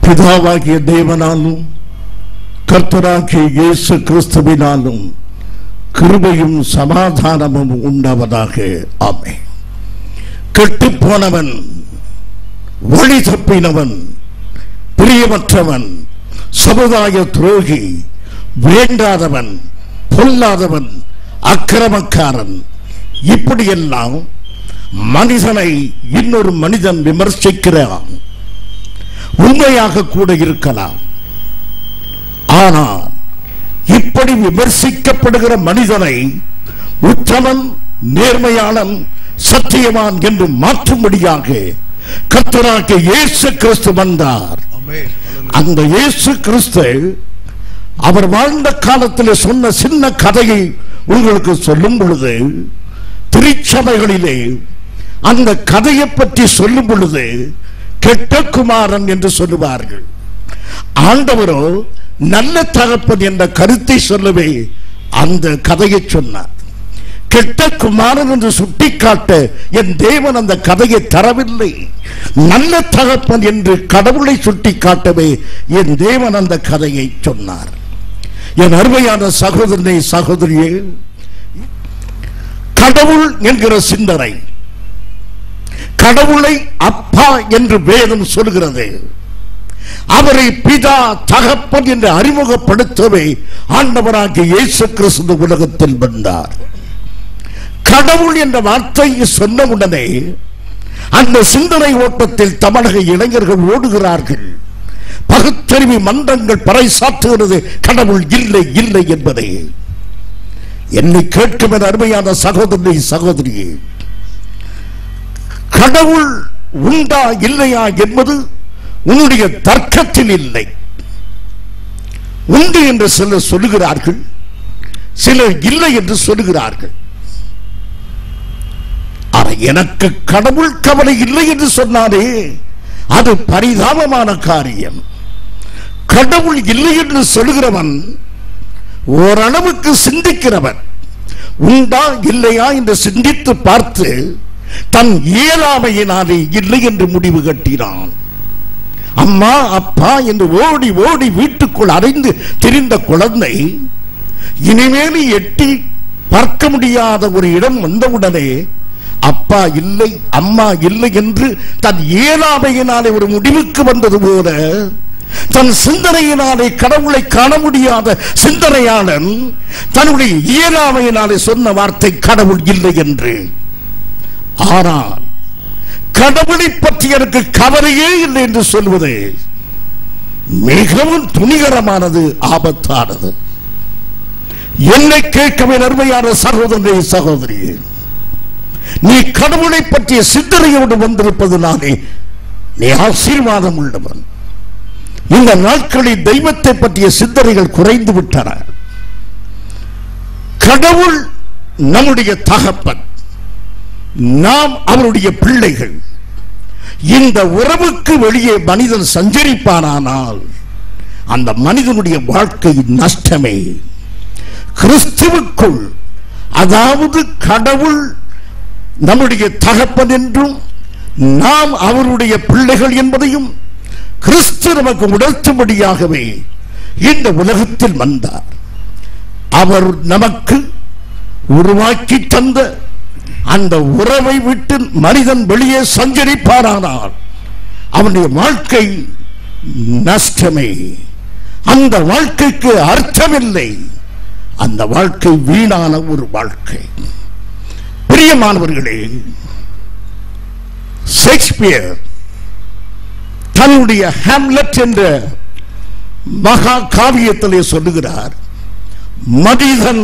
பிதாவாகிய தேவனாலும் கர்த்தராகிய இயேசு கிறிஸ்துவினாலும் கிருபையும் சமாதானமும் உண்டாவதாக ஆமே கெட்டுப் போனவன் வழி தப்பினவன் பிரியமற்றவன் சமுதாய துரோகி வேண்டாதவன் பொல்லாதவன் அக்கிரமக்காரன் இப்படியெல்லாம் மனிதனை இன்னொரு மனிதன் விமர்சிக்கிறான் உண்மையாக கூட இருக்கலாம் ஆனால் இப்படி விமர்சிக்கப்படுகிற மனிதனை உத்தமன் நேர்மையாளன் சத்தியவான் என்று மாற்றும்படியாக கர்த்தராகிய இயேசு கிறிஸ்து வந்தார் Amen. அந்த இயேசு கிறிஸ்து அவர் வாழ்ந்த காலத்தில் சொன்ன சின்ன கதையை உங்களுக்கு சொல்லும் பொழுது திருச்சபைகளிலே அந்த கதையை பற்றி சொல்லும் பொழுது கெட்ட குமாரன் என்று சொல்லுவார்கள் ஆண்டவரோ நல்ல தகப்பன் என்ற கருத்தை சொல்லவே அந்த கதையை சொன்னார் கெட்ட குமாரன் என்று சுட்டிக்காட்ட என் தேவன் அந்த கதையை தரவில்லை நல்ல தகப்பன் என்று கடவுளை சுட்டிக்காட்டவே என் தேவன் அந்த கதையை சொன்னார் என் அருமையான சகோதரனை சகோதரியே கடவுள் என்கிற சிந்தனை கடவுளை அப்பா என்று வேதம் சொல்கிறது அவரை பிதா தகப்பன் என்று அறிமுகப்படுத்தவே ஆண்டவராகிய இயேசு கிறிஸ்து இந்த உலகத்தில் வந்தார் கடவுள் என்ற வார்த்தையை சொன்ன உடனே அந்த சிந்தனை ஓட்டத்தில் தமிழக இளைஞர்கள் ஓடுகிறார்கள் பகுத்தறிவு மன்றங்கள் பறைசாற்றுகிறது கடவுள் இல்லை இல்லை என்பதை என்னை கேட்கும் என் அருமையான சகோதரி சகோதரியே கடவுள் உண்டா இல்லையா என்பது உன்னுடைய தர்க்கத்தில் இல்லை உண்டு என்று சிலர் சொல்லுகிறார்கள் சிலர் இல்லை என்று சொல்லுகிறார்கள் ஆனா எனக்கு கடவுள் கவலை இல்லை என்று சொன்னாரே அது பரிதாபமான காரியம் கடவுள் இல்லை என்று சொல்லுகிறவன் ஓரளவுக்கு சிந்திக்கிறவன் உண்டா இல்லையா என்று சிந்தித்து பார்த்து தன் இயலாமையினாலே இல்லை என்று முடிவு கட்டினான் அம்மா அப்பா என்று ஓடி ஓடி வீட்டுக்குள் அடைந்து திரிந்த குழந்தை இனிமேல் எட்டி பார்க்க முடியாத ஒரு இடம் வந்தவுடனே அப்பா இல்லை அம்மா இல்லை என்று தன் இயலாமையினாலே ஒரு முடிவுக்கு வந்தது போல தன் சிந்தனையினாலே கடவுளை காண முடியாத சிந்தனையாளன் தன்னுடைய இயலாமையினாலே சொன்ன வார்த்தை கடவுள் இல்லை என்று ஆனால் கடவுளை பற்றி எனக்கு கவலையே இல்லை என்று சொல்வது மிகவும் துணிகரமானது ஆபத்தானது என்னை கேட்கவே நன்மையான சகோதரனை சகோதரி நீ கடவுளை பற்றிய சிந்தனையோடு வந்திருப்பதனாலே நீ ஆசீர்வாதம் உள்ளவன் இந்த நாட்களில் தெய்வத்தை பற்றிய சிந்தனைகள் குறைந்து விட்டன கடவுள் நம்முடைய தகப்பன் நாம் அவருடைய பிள்ளைகள் இந்த உறவுக்கு வெளியே மனிதன் சஞ்சரிப்பானானால் அந்த மனிதனுடைய வாழ்க்கை நஷ்டமே கிறிஸ்துவுக்குள் அதாவது கடவுள் நம்முடைய தகப்பன் என்றும் நாம் அவருடைய பிள்ளைகள் என்பதையும் கிறிஸ்து நமக்கு உணர்த்தும்படியாகவே இந்த உலகத்தில் வந்தார் அவர் நமக்கு உருவாக்கி தந்த அந்த உறவை விட்டு மனிதன் வெளியே சஞ்சரிப்பாரானால் அவனுடைய வாழ்க்கை நஷ்டமே அந்த வாழ்க்கைக்கு அர்த்தமில்லை அந்த வாழ்க்கை வீணான ஒரு வாழ்க்கை பிரியமானவர்களே ஷேக்ஸ்பியர் தன்னுடைய ஹேம்லெட் என்ற மகா காவியத்திலே சொல்லுகிறார் மனிதன்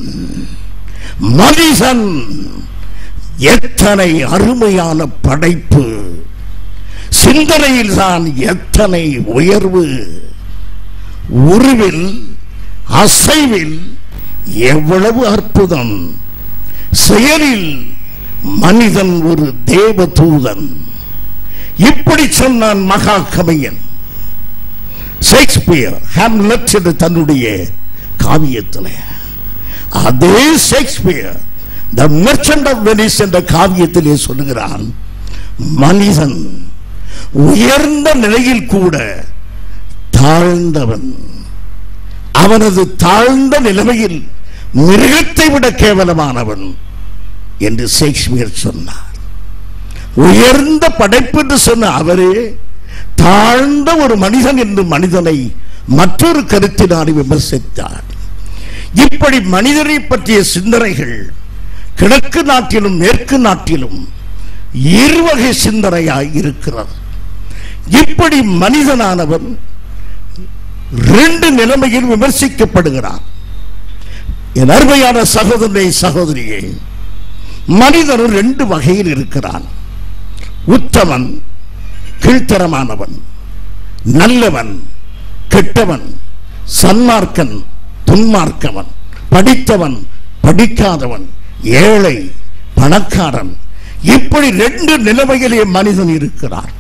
மனிதன் எத்தனை அருமையான படைப்பு சிந்தனையில் தான் எத்தனை உயர்வு உருவில் அசைவில் எவ்வளவு அற்புதம் செயலில் மனிதன் ஒரு தேவதூதன் இப்படி சொன்னான் மகா கவிஞன் ஷேக்ஸ்பியர் ஹேம்லெட் என்று தன்னுடைய காவியத்தில் அதே Shakespeare the merchant of Venice என்ற காவியத்திலே சொல்லுகிறான் மனிதன் உயர்ந்த நிலையில் கூட தாழ்ந்தவன் அவனது தாழ்ந்த நிலைமையில் மிருகத்தை விட கேவலமானவன் என்று ஷேக்ஸ்பியர் சொன்னார் உயர்ந்த படைப்பு என்று சொன்ன அவரே தாழ்ந்த ஒரு மனிதன் என்று மனிதனை மற்றொரு கருத்தினால் விமர்சித்தார் இப்படி மனிதரை பற்றிய சிந்தனைகள் கிழக்கு நாட்டிலும் மேற்கு நாட்டிலும் இருவகை சிந்தனையாய் இருக்கிறது இப்படி மனிதனானவன் ரெண்டு நிலைமையில் விமர்சிக்கப்படுகிறான் என் அருமையான சகோதரனை சகோதரியே மனிதன் ரெண்டு வகையில் இருக்கிறான் உத்தமன் கீழ்த்தரமானவன் நல்லவன் கெட்டவன் சன்மார்க்கன் துன்மார்க்கவன் படித்தவன் படிக்காதவன் ஏழை பணக்காரன் இப்படி ரெண்டு நிலைமையிலே மனிதன் இருக்கிறான்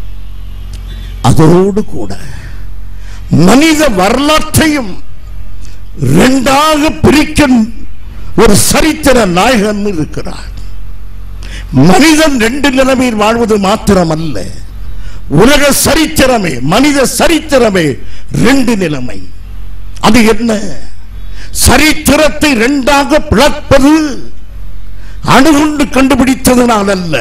அதோடு கூட மனித வரலாற்றையும் இரண்டாக பிரிக்கும் ஒரு சரித்திர நாயகன் இருக்கிறார் மனிதன் ரெண்டு நிலைமையில் வாழ்வது மாத்திரமல்ல உலக சரித்திரமே மனித சரித்திரமே ரெண்டு நிலைமை அது என்ன சரித்திரத்தை இரண்டாக பிளப்பது அணுகுண்டு கண்டுபிடித்ததனால் அல்ல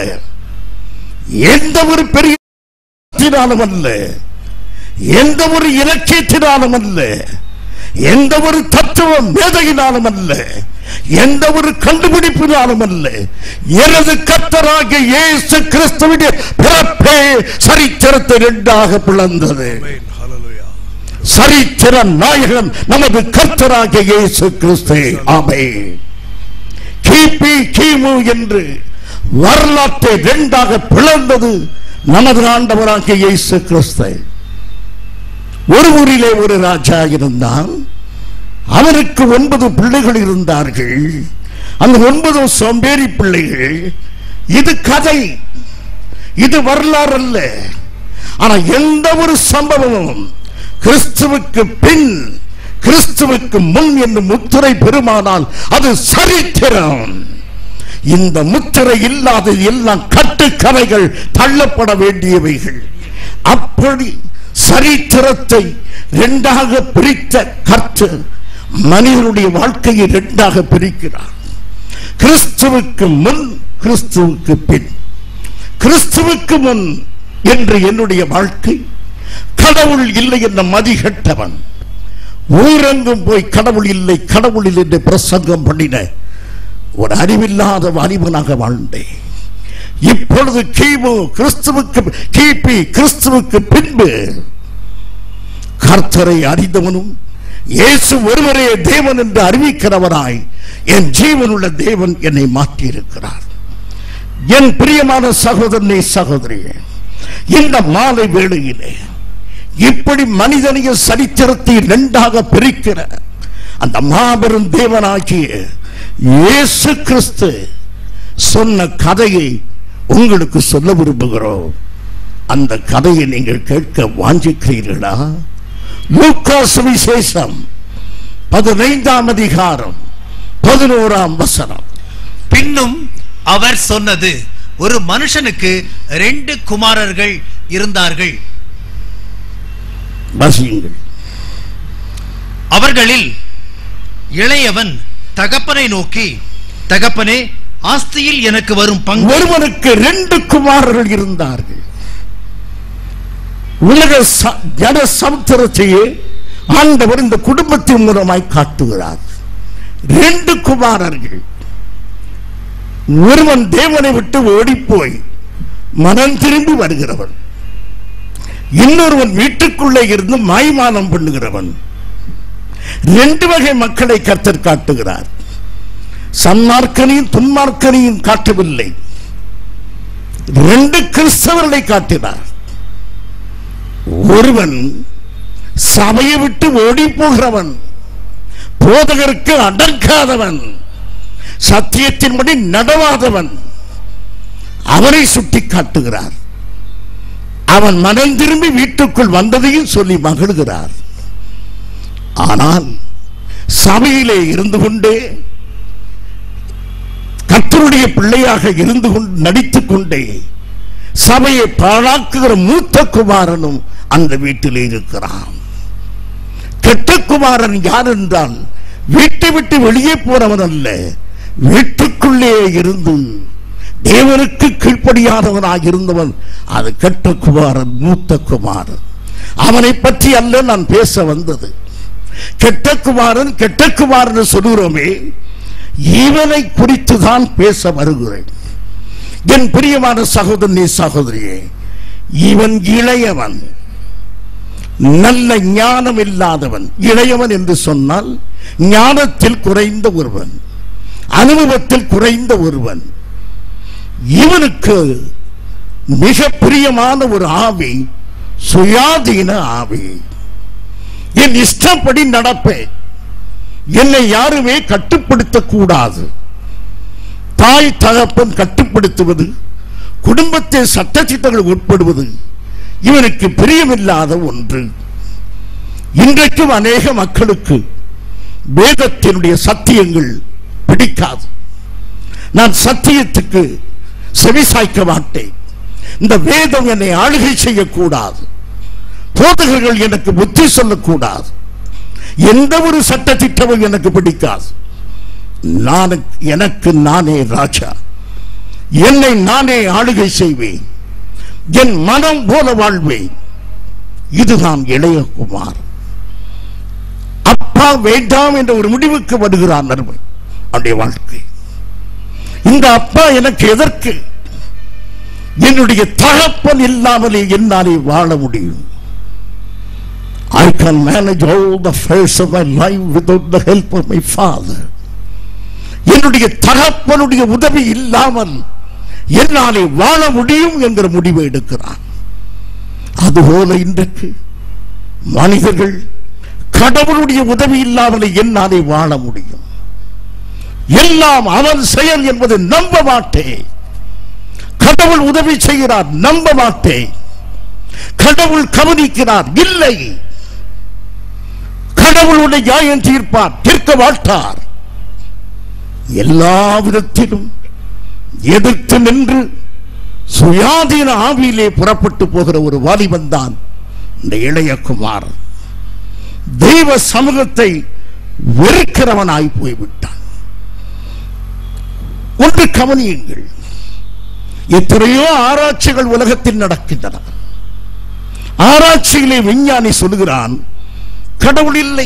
எந்த ஒரு பெரிய இலக்கியத்தினாலும் அல்ல எந்த ஒரு இலக்கியத்தினாலும் அல்ல எந்த ஒரு தத்துவ மேதையினாலும் அல்ல எந்த ஒரு கண்டுபிடிப்பினாலும் அல்ல எனது கத்தராகிய இயேசு கிறிஸ்துவின் பிறப்பே சரித்திரத்தை இரண்டாக பிளந்தது Amen. Hallelujah. சரித்திர நாயகன் நமது கர்த்தராகிய இயேசு கிறிஸ்து ஆமே கிபி கிமு என்று வரலாற்றை இரண்டாக பிளந்தது நமது ஆண்டவராகிய இயேசு கிறிஸ்து ஒரு ஊரிலே ஒரு ராஜா இருந்தான் அவனுக்கு ஒன்பது பிள்ளைகள் இருந்தார்கள் அந்த ஒன்பது சோம்பேறி பிள்ளைகள் இது கதை இது வரலாறு அல்ல ஆனா எந்த ஒரு சம்பவமும் கிறிஸ்துவுக்கு பின் கிறிஸ்துவுக்கு முன் என்று முத்திரை பெருமானால் அது சரித்திரம் இந்த முத்திரை இல்லாத எல்லாம் கட்டுக்கதைகள் தள்ளப்பட வேண்டியவைகள் அப்படி சரித்திரத்தை இரண்டாக பிரித்த கர்த்தர் மனிதனுடைய வாழ்க்கையை இரண்டாக பிரிக்கிறார் கிறிஸ்துவுக்கு முன் கிறிஸ்துவுக்கு பின் கிறிஸ்துவுக்கு முன் என்று என்னுடைய வாழ்க்கை கடவுள் இல்லை என்ற மதிகட்டவன் ஊரெங்கும் போய் கடவுள் இல்லை கடவுள் இல்லை என்று பிரசங்கம் பண்ணின ஒரு அறிவில்லாத வாலிபனாக வாழ்ந்தேன் இப்பொழுது கிமு கிறிஸ்துவுக்கு கிபி கிறிஸ்துவுக்கு பின்பு கர்த்தரை அறிந்தவனும் இயேசு ஒருவரே தேவன் என்று அறிவிக்கிறவராய் என் ஜீவனுள்ள தேவன் என்னை மாற்றியிருக்கிறார் என் பிரியமான சகோதரனே சகோதரியே இந்த மாலை வேளையிலே இப்படி மனிதனைய சரித்திரத்தை இரண்டாக பிரிக்கிற அந்த மாபெரும் தேவனாகிய இயேசு கிறிஸ்து சொன்ன கதையை உங்களுக்கு சொல்ல விரும்புகிறோம் அந்த கதையை நீங்கள் கேட்க வாஞ்சிக்கிறீர்களா லூக்கா சுவிசேஷம் பதினைந்தாம் அதிகாரம் பதினோராம் வசனம் பின்னும் அவர் சொன்னது ஒரு மனுஷனுக்கு ரெண்டு குமாரர்கள் இருந்தார்கள் வசியுங்கள் அவர்களில் இளையவன் தகப்பனை நோக்கி தகப்பனே ஆஸ்தியில் எனக்கு வரும் பங்கு ஒருவனுக்கு ரெண்டு குமாரர்கள் இருந்தார்கள் உலக ச- ஜன சமுத்திரத்தையே ஆண்டவர் இந்த குடும்பத்தின் மூலமாய் காட்டுகிறார் ரெண்டு குமாரர்கள் ஒருவன் தேவனை விட்டு ஓடிப்போய் மனம் திரும்பி வருகிறவன் இன்னொருவன் வீட்டுக்குள்ளே இருந்து மாய்மானம் பண்ணுகிறவன் ரெண்டு வகை மக்களை கர்த்தர் காட்டுகிறார் சன்மார்க்கனையும் துன்மார்க்கனையும் காட்டவில்லை ரெண்டு கிறிஸ்தவர்களை காட்டினார் ஒருவன் சபையை விட்டு ஓடி போகிறவன் போதகருக்கு அடங்காதவன் சத்தியத்தின்படி நடவாதவன் அவரை சுட்டி காட்டுகிறார் அவன் மனம் திரும்பி வீட்டுக்குள் வந்ததையும் சொல்லி மகிழ்கிறார் ஆனால் சபையிலே இருந்து கொண்டே கர்த்தருடைய பிள்ளையாக இருந்து கொண்டு நடித்துக் கொண்டே சபையை பாழாக்குகிற மூத்த குமாரனும் அந்த வீட்டிலே இருக்கிறான் கெட்ட குமாரன் யார் என்றால் வீட்டை விட்டு வெளியே போனவன் அல்ல வீட்டுக்குள்ளே இருந்து தேவனுக்கு கீழ்ப்படியாதவனாக இருந்தவன் அது கெட்ட குமாரன் மூத்த குமாரன் அவனை பற்றி அல்ல நான் பேச வந்தது கெட்ட குமாரன் கெட்ட குமாரன் சொல்லுகிறோமே இவனை குறித்து தான் பேச வருகிறேன் என் பிரியமான சகோதரனே சகோதரியே இவன் இளையவன் நல்ல ஞானம் இல்லாதவன் இளையவன் என்று சொன்னால் ஞானத்தில் குறைந்த ஒருவன் அனுபவத்தில் குறைந்த ஒருவன் இவனுக்கு மிக பிரியமான ஒரு ஆவி சுயாதீன ஆவி என் இஷ்டப்படி நடப்பேன் என்னை யாருமே கட்டுப்படுத்த கூடாது தாய் தகப்பன் கட்டுப்படுத்துவது குடும்பத்தை சட்டத்திட்டங்கள் உட்படுவது இவனுக்கு பிரியமில்லாத ஒன்று இன்றைக்கும் அநேக மக்களுக்கு வேதத்தினுடைய சத்தியங்கள் பிடிக்காது நான் சத்தியத்துக்கு செவிசாய்க்க மாட்டேன் இந்த வேதம் என்னை ஆளுகை செய்யக்கூடாது போதகர்கள் எனக்கு புத்தி சொல்லக்கூடாது எந்த ஒரு சட்டத்திட்டமும் எனக்கு பிடிக்காது நான் எனக்கு நானே ராஜா என்னை நானே ஆளுகை செய்வேன் என் மனம் போல வாழ்வேன் இதுதான் இளையகுமார் அப்பா வேண்டாம் என்ற ஒரு முடிவுக்கு வருகிறான் நன்மை அவனுடைய வாழ்க்கை இந்த அப்பா எனக்கு எதற்கு என்னுடைய தகப்பன் இல்லாமலே என்னாலே வாழ முடியும் I can manage all the affairs of my life without the help of my father. என்னுடைய தகப்பனுடைய உதவி இல்லாமல் என்னாலே வாழ முடியும் என்கிற முடிவை எடுக்கிறான் அதுபோல இன்றைக்கு மனிதர்கள் கடவுளுடைய உதவி இல்லாமல் என்னாலே வாழ முடியும் எல்லாம் அவன் செயல் என்பதை நம்ப மாட்டேன் கடவுள் உதவி செய்கிறார் நம்ப மாட்டேன் கடவுள் கவனிக்கிறார் இல்லை கடவுள் உன்னை நியாயம் தீர்ப்பார் தீர்க்க மாட்டார் எல்லா விதத்திலும் எதிர்த்து நின்று சுயாதீன ஆவியிலே புறப்பட்டு போகிற ஒரு வாலிபன் தான் இந்த இளையகுமார் தெய்வ சமூகத்தை வெறுக்கிறவனாய் போய்விட்டான் ஒன்று கவனியுங்கள் எத்தனையோ ஆராய்ச்சிகள் உலகத்தில் நடக்கின்றன ஆராய்ச்சியிலே விஞ்ஞானி சொல்லுகிறான் கடவுள் இல்லை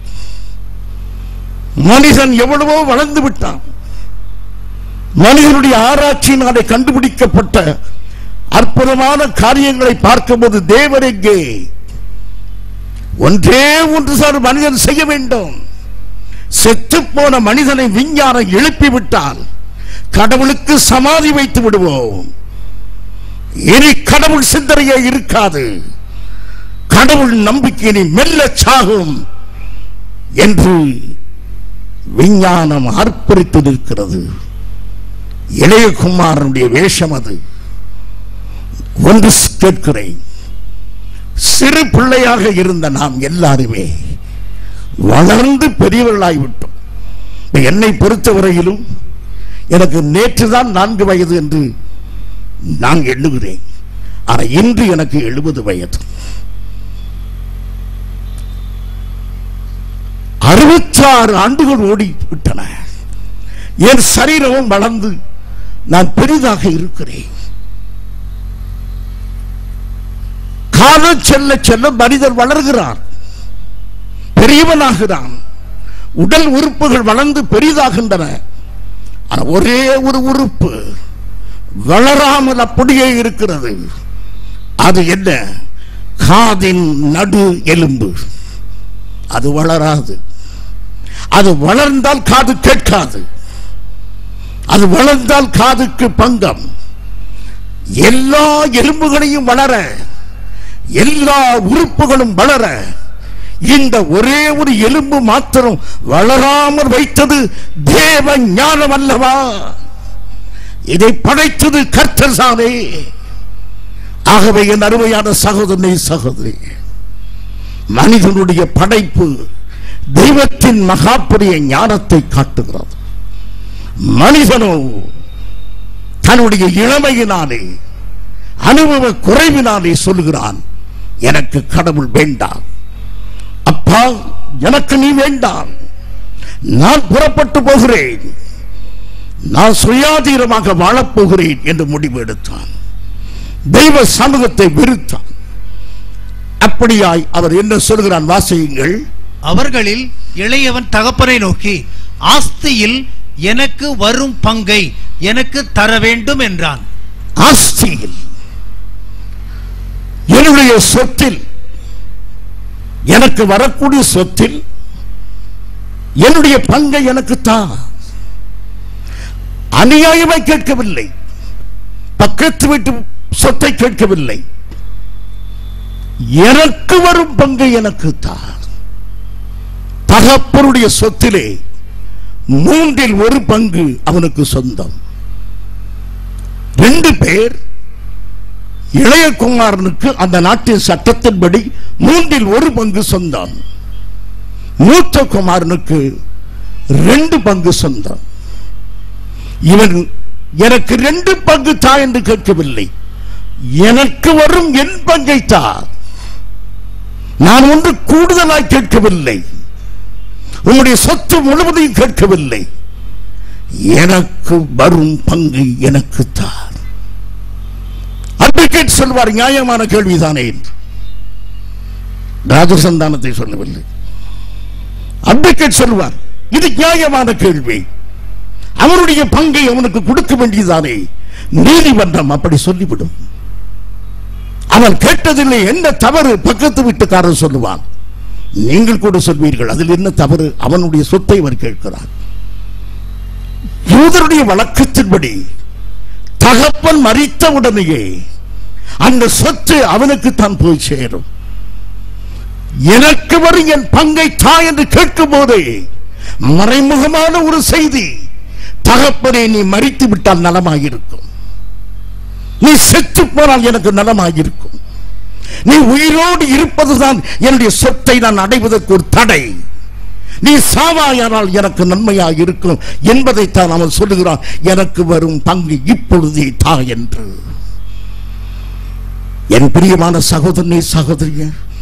மனிதன் எவ்வளவோ வளர்ந்து விட்டான் மனிதனுடைய ஆராய்ச்சியினாலே கண்டுபிடிக்கப்பட்ட அற்புதமான காரியங்களை பார்க்கும்போது தேவர் எங்கே ஒன்றே ஒன்று சார் மனிதன் செய்ய வேண்டும் செத்து போன மனிதனை விஞ்ஞானம் எழுப்பி விட்டால் கடவுளுக்கு சமாதி வைத்து விடுவோம் இனி கடவுள் சிந்தனையே இருக்காது கடவுள் நம்பிக்கை இனி மெல்ல சாகும் என்று விஞ்ஞானம் ஆர்ப்பரித்து நிற்கிறது இளையகுமாரனுடைய வேஷம் அது ஒன்று கேட்கிறேன் சிறு பிள்ளையாக இருந்த நாம் எல்லாருமே வளர்ந்து பெரியவர்களாகிவிட்டோம் இப்ப என்னை பொறுத்தவரையிலும் எனக்கு நேற்றுதான் நான்கு வயது என்று நான் எண்ணுகிறேன் ஆனா இன்று எனக்கு எழுபது வயது அறுபத்தாறு ஆண்டுகள் ஓடி விட்டன என் சரீரமும் வளர்ந்து நான் பெரிதாக இருக்கிறேன் காலம் செல்ல செல்ல மனிதர் வளர்கிறார் பெரியவனாகிறான் உடல் உறுப்புகள் வளர்ந்து பெரிதாகின்றன ஆனா ஒரே ஒரு உறுப்பு வளராமல் அப்படியே இருக்கிறது அது என்ன காதின் நடு எலும்பு அது வளராது அது வளர்ந்தால் காது கேட்காது அது வளர்ந்தால் காதுக்கு பங்கம் எல்லா எலும்புகளையும் வளர எல்லா உறுப்புகளும் வளர இந்த ஒரே ஒரு எலும்பு மாத்திரம் வளராமல் வைத்தது தேவ ஞானம் அல்லவா இதை படைத்தது கர்த்தர்தானே ஆகவே என் அருமையான சகோதரனை சகோதரி மனிதனுடைய படைப்பு தெய்வத்தின் மகாபெரிய ஞானத்தை காட்டுகிறது மனிதனோ தன்னுடைய இளமையினாலே அனுபவ குறைவினாலே சொல்லுகிறான் எனக்கு கடவுள் வேண்டாம் அப்பா எனக்கு நீ வேண்டாம் நான் புறப்பட்டு போகிறேன் நான் சுயாதீனமாக வாழப்போகிறேன் என்று முடிவு எடுத்தான் தெய்வ சமூகத்தை வெறுத்தான் அப்படியாய் அவர் என்ன சொல்கிறான் வாசியுங்கள் அவர்களில் இளையவன் தகப்பனை நோக்கி ஆஸ்தியில் எனக்கு வரும் பங்கை எனக்கு தர வேண்டும் என்றான் ஆஸ்தியில் என்னுடைய சொத்தில் எனக்கு வரக்கூடிய சொத்தில் என்னுடைய பங்கை எனக்கு தா அநியாயமாய் கேட்கவில்லை பக்கத்து வீட்டு சொத்தை கேட்கவில்லை எனக்கு வரும் பங்கை எனக்கு தா தகப்பனுடைய சொத்திலே மூன்றில் ஒரு பங்கு அவனுக்கு சொந்தம் ரெண்டு பேர் இளைய குமாரனுக்கு அந்த நாட்டின் சட்டத்தின்படி மூன்றில் ஒரு பங்கு சொந்தம் மூத்த குமாரனுக்கு ரெண்டு பங்கு சொந்தம் இவன் எனக்கு ரெண்டு பங்கு தா என்று கேட்கவில்லை எனக்கு வரும் என் பங்கை தா நான் ஒன்று கூடுதலாய் கேட்கவில்லை உங்களுடைய சொத்து முழுவதையும் கேட்கவில்லை எனக்கு வரும் பங்கு எனக்கு தார் அட்வொகேட் சொல்வார் நியாயமான கேள்விதானே என்று ராஜசந்தானத்தை சொல்லவில்லை அட்வொகேட் சொல்வார் இது நியாயமான கேள்வி அவருடைய பங்கை அவனுக்கு கொடுக்க வேண்டியதானே நீதிமன்றம் அப்படி சொல்லிவிடும் அவன் கேட்டதில்லை என்ன தவறு பக்கத்து வீட்டுக்காரன் சொல்லுவான் நீங்கள் கூட சொல்வீர்கள் அதில் என்ன தவறு அவனுடைய சொத்தை அவர் கேட்கிறார் யூதருடைய வழக்கத்தின்படி தகப்பன் மறித்த உடனேயே அந்த சொத்து அவனுக்கு தான் போய் சேரும் எனக்கு வரும் என் பங்கை தா என்று கேட்கும் போதே மறைமுகமான ஒரு செய்தி தகப்பனே நீ மறித்து விட்டால் நலமாயிருக்கும் நீ செத்து போனால் எனக்கு நலமாயிருக்கும் நீ உயிரோடு இருப்பதுதான் என்னுடைய சொத்தை நான் அடைவதற்கு ஒரு தடை நீ சாவாயானால் எனக்கு நன்மையாக இருக்கும் என்பதைத்தான் அவன் சொல்லுகிறான் எனக்கு வரும் பங்கு இப்பொழுதே தா என்று என் பிரியமான சகோதரனே சகோதரிய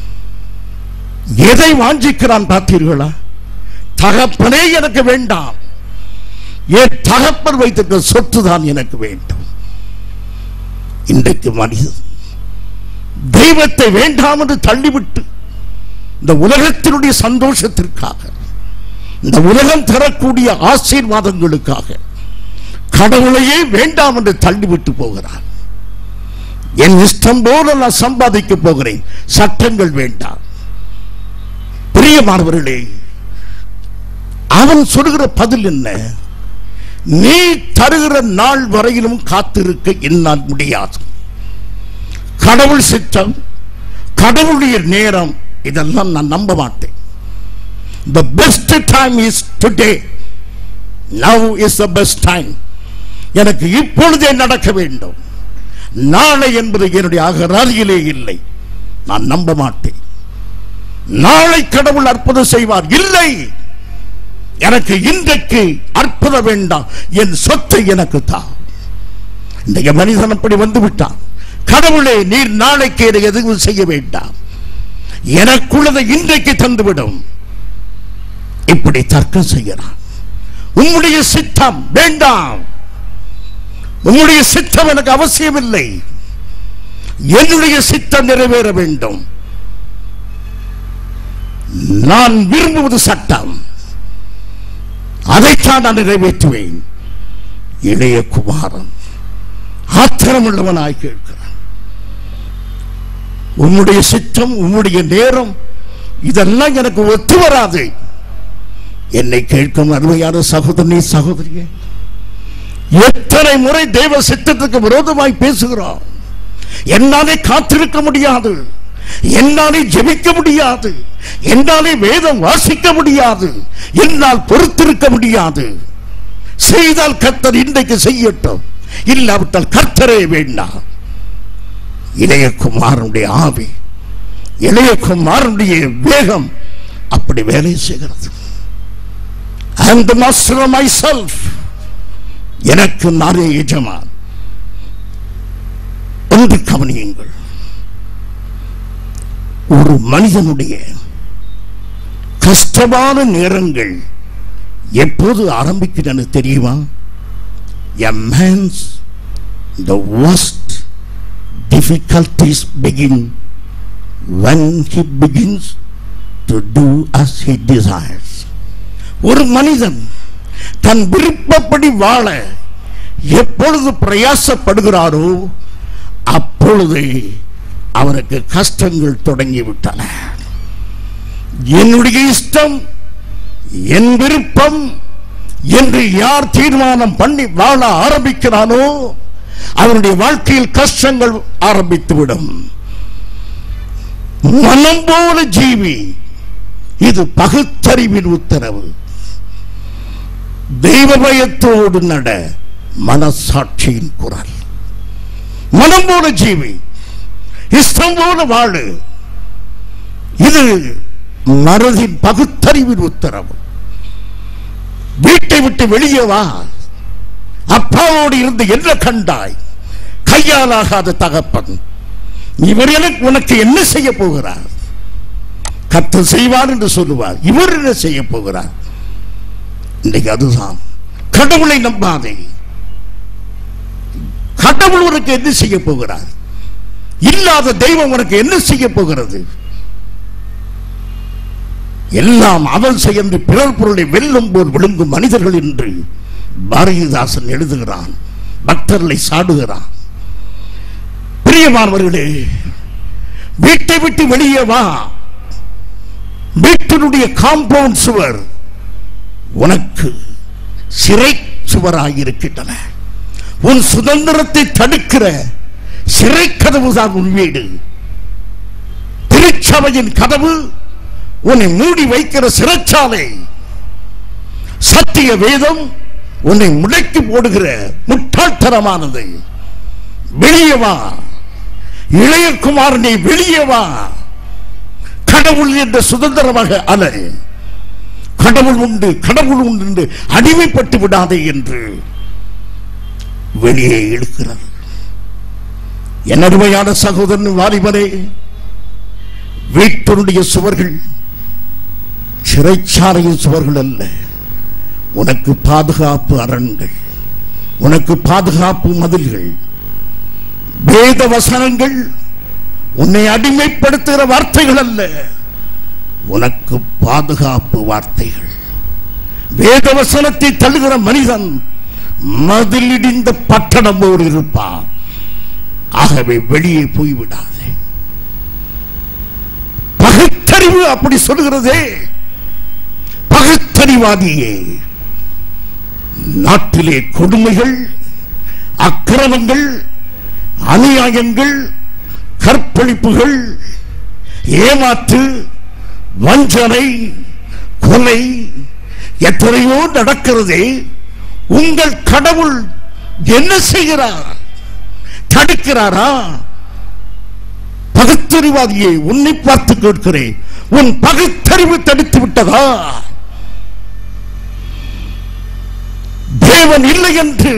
எதை வாஞ்சிக்கிறான் பார்த்தீர்களா தகப்பனே எனக்கு வேண்டாம் என் தகப்பன் வைத்திருக்கிற சொத்து தான் எனக்கு வேண்டும் இன்றைக்கு மனிதன் தெய்வத்தை வேண்டாம் என்று தள்ளிவிட்டு இந்த உலகத்தினுடைய சந்தோஷத்திற்காக இந்த உலகம் தரக்கூடிய ஆசீர்வாதங்களுக்காக கடவுளையே வேண்டாம் என்று தள்ளிவிட்டு போகிறான் என் இஷ்டம் போல நான் சம்பாதிக்க போகிறேன் சட்டங்கள் வேண்டாம் பிரியமானவர்களே அவன் சொல்லுகிற பதில் என்ன நீ தருகிற நாள் வரையிலும் காத்திருக்க என்னால் முடியாது கடவுள் சித்தம் கடவுளுடைய நேரம் இதெல்லாம் நான் நம்ப மாட்டேன் the best time is today now is the best time எனக்கு இப்பொழுதே நடக்க வேண்டும் நாளை என்பது என்னுடைய அகராதியிலே இல்லை நான் நம்ப மாட்டேன் நாளை கடவுள் அற்புதம் செய்வார் இல்லை எனக்கு இன்றைக்கு அற்புதம் வேண்டாம் என் சொத்தை எனக்கு தா இன்றைய மனிதன் அப்படி வந்து விட்டான் கடவுளே நீர் நாளைக்கு என்னை எதுவும் செய்ய வேண்டாம் எனக்குள்ளதை இன்றைக்கு தந்துவிடும் இப்படி தர்க்கம் செய்கிறான் உம்முடைய சித்தம் வேண்டாம் உம்முடைய சித்தம் எனக்கு அவசியமில்லை என்னுடைய சித்தம் நிறைவேற வேண்டும் நான் விரும்புவது சட்டம் அதைத்தான் நான் நிறைவேற்றுவேன் இளைய குமாரன் ஆத்திரமுள்ளவனாய் கேட்கிறான் உம்முடைய சித்தம் உம்முடைய நேரம் இதெல்லாம் எனக்கு ஒத்து வராது என்னை கேட்கும் அருமையான சகோதரனே சகோதரியே எத்தனை முறை தேவ சித்தத்துக்கு விரோதமாய் பேசுகிறோம் என்னாலே காத்திருக்க முடியாது என்னாலே ஜெபிக்க முடியாது என்னாலே வேதம் வாசிக்க முடியாது என்னால் பொறுத்திருக்க முடியாது செய்தால் கர்த்தர் இன்றைக்கு செய்யட்டும் இல்லாவிட்டால் கர்த்தரே வேண்டாம் இளையகுமாரனுடைய ஆவி இளையகுமாரனுடைய வேகம் அப்படி வேலை செய்கிறது I am the master of myself எனக்கு நானே எஜமான் ஒன்று கவனியுங்கள் ஒரு மனிதனுடைய கஷ்டமான நேரங்கள் எப்போது ஆரம்பிக்கின்றன தெரியுமா a man's the worst difficulties begin when he begins to do as he desires ஒரு மனிதன் தன் விருப்பப்படி வாழ எப்பொழுது பிரயாசப்படுகிறாரோ அப்பொழுது அவருக்கு கஷ்டங்கள் தொடங்கிவிட்டன என்னுடைய இஷ்டம் என் விருப்பம் என்று யார் தீர்மானம் பண்ணி வாழ ஆரம்பிக்கிறானோ அவனுடைய வாழ்க்கையில் கஷ்டங்கள் ஆரம்பித்துவிடும் மனம் போல ஜீவி இது பகுத்தறிவின் உத்தரவு தெய்வ பயத்தோடு நட மனசாட்சியின் குரல் மனம் போல ஜீவி இஷ்டம் போல வாழு இது மனதின் பகுத்தறிவின் உத்தரவு வீட்டை விட்டு வெளியே வா அப்பாவோடு இருந்து என்ன கண்டாய் கையாலாகாத தகப்பன் இவர் எனக்கு உனக்கு என்ன செய்ய போகிறார் கத்த செய்வார் என்று சொல்லுவார் இவர் என்ன செய்ய போகிறார் இன்னைக்கு அதுதான் கடவுளை நம்பாதே கடவுள் உனக்கு என்ன செய்ய போகிறார் இல்லாத தெய்வம் உனக்கு என்ன செய்ய போகிறது எல்லாம் அவள் செய்ய பிறர் பொருளை வெல்லும் போல் விழுங்கும் மனிதர்கள் என்று பாரதிதாசன் எழுதுகிறான் பக்தர்களை சாடுகிறான் பிரியமானவர்களே வீட்டை விட்டு வெளியே வா வீட்டினுடைய காம்பவுண்ட் சுவர் உனக்கு சிறை சுவராயிருக்கின்றன உன் சுதந்திரத்தை தடுக்கிற சிறை கதவு தான் உன் வீடு திருச்சபையின் கதவு உன்னை மூடி வைக்கிற சிறைச்சாலை சத்திய வேதம் உன்னை முடக்கி போடுகிற முட்டாள்தனமானது வெளியே வா இளைய குமாரனை வெளியே வா கடவுள் என்ற சுதந்திரமாக அல கடவுள் உண்டு கடவுள் உண்டு என்று அடிமைப்பட்டு விடாதே என்று வெளியே இழுக்கிறது என் அருமையான சகோதரன் வாலிபனே வீட்டினுடைய சுவர்கள் சிறைச்சாலையின் சுவர்கள் அல்ல உனக்கு பாதுகாப்பு அரண்கள் உனக்கு பாதுகாப்பு மதில்கள் வேத வசனங்கள் உன்னை அடிமைப்படுத்துகிற வார்த்தைகள் அல்ல உனக்கு பாதுகாப்பு வார்த்தைகள் வேத வசனத்தை தள்ளுகிற மனிதன் மதிலிடிந்த பட்டணம் போல் இருப்பான் ஆகவே வெளியே போய்விடாதே பகுத்தறிவு அப்படி சொல்லுகிறதே பகுத்தறிவாதியே நாட்டிலே கொடுமைகள் அக்கிரமங்கள் அநியாயங்கள் கற்பழிப்புகள் ஏமாற்று வஞ்சனை கொலை எத்தனையோ நடக்கிறதே உங்கள் கடவுள் என்ன செய்கிறார் தடுக்கிறாரா பகுத்தறிவாதியை உன்னை பார்த்து கேட்கிறேன் உன் பகுத்தறிவு தடுத்து விட்டதா தேவன் இல்லை என்று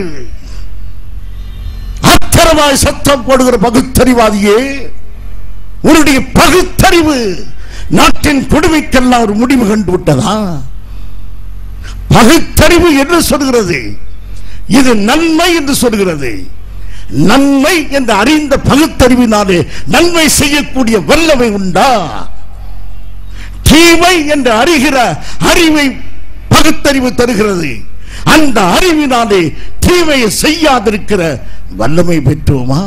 அத்தரவாய் சத்தம் போடுகிற பகுத்தறிவாதியே உன்னுடைய பகுத்தறிவு நாட்டின் கொடுமைக்கெல்லாம் ஒரு முடிவு கண்டு விட்டதா பகுத்தறிவு என்ன சொல்கிறது இது நன்மை என்று சொல்கிறது நன்மை என்று அறிந்த பகுத்தறிவினாலே நன்மை செய்யக்கூடிய வல்லமை உண்டா தீமை என்று அறிகிற அறிவை பகுத்தறிவு தருகிறது அந்த அறிவினாலே தீமையை செய்யாதிருக்கிற வல்லமை பெற்றோமா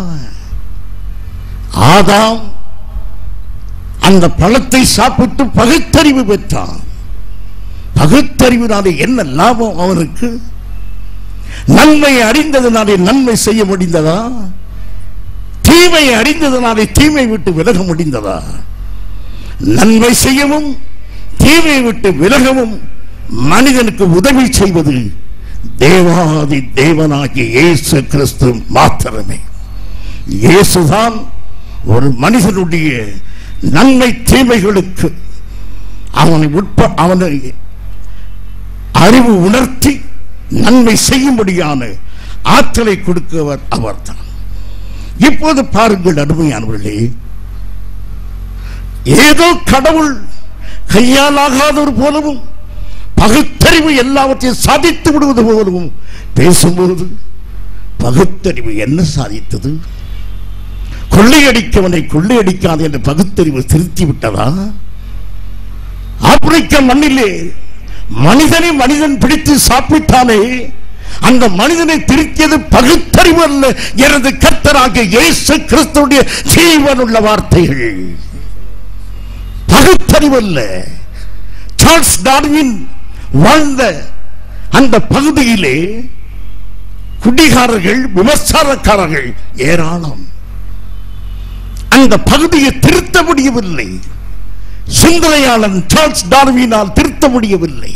ஆதாம் அந்த பழத்தை சாப்பிட்டு பகுத்தறிவு பெற்றான் பகுத்தறிவினாலே என்ன லாபம் அவனுக்கு நன்மை அறிந்ததனாலே நன்மை செய்ய முடிந்ததா தீமை அறிந்ததனாலே தீமை விட்டு விலக முடிந்ததா நன்மை செய்யவும் தீமை விட்டு விலகவும் மனிதனுக்கு உதவி செய்வது தேவாதி தேவனாகிய இயேசு கிறிஸ்து மாத்திரமே இயேசுதான் ஒரு மனிதனுடைய நன்மை தீமைகளுக்கு அவனை உட்ப அவனை அறிவு உணர்த்தி நன்மை செய்யும்படியான ஆற்றலை கொடுக்கவர் அவர்தான் இப்போது பாருங்கள் அருமையானவர்களே ஏதோ கடவுள் கையால் ஆகாதவர் போலவும் பகுத்தறிவு எல்லாவற்றையும் சாதித்து விடுவது போலவும் பேசும்போது பகுத்தறிவு என்ன சாதித்தது கொள்ளையடிக்கவனை கொள்ளையடிக்காது என்று பகுத்தறிவு திருத்தி விட்டதா ஆப்பிரிக்க மண்ணிலே மனிதனை மனிதன் பிடித்து சாப்பிட்டானே அந்த மனிதனை திருத்தியது பகுத்தறிவு அல்ல எனது கர்த்தராகிய இயேசு கிறிஸ்துடைய ஜீவனுள்ள வார்த்தைகள் பகுத்தறிவு அல்ல சார்ல்ஸ் டார்வின் வாழ்ந்த அந்த பகுதியிலே குடிகாரர்கள் விமர்சனக்காரர்கள் ஏராளம் அந்த பகுதியை திருத்த முடியவில்லை சிந்தனையாளன் சார்ல்ஸ் டார்வினால் திருத்த முடியவில்லை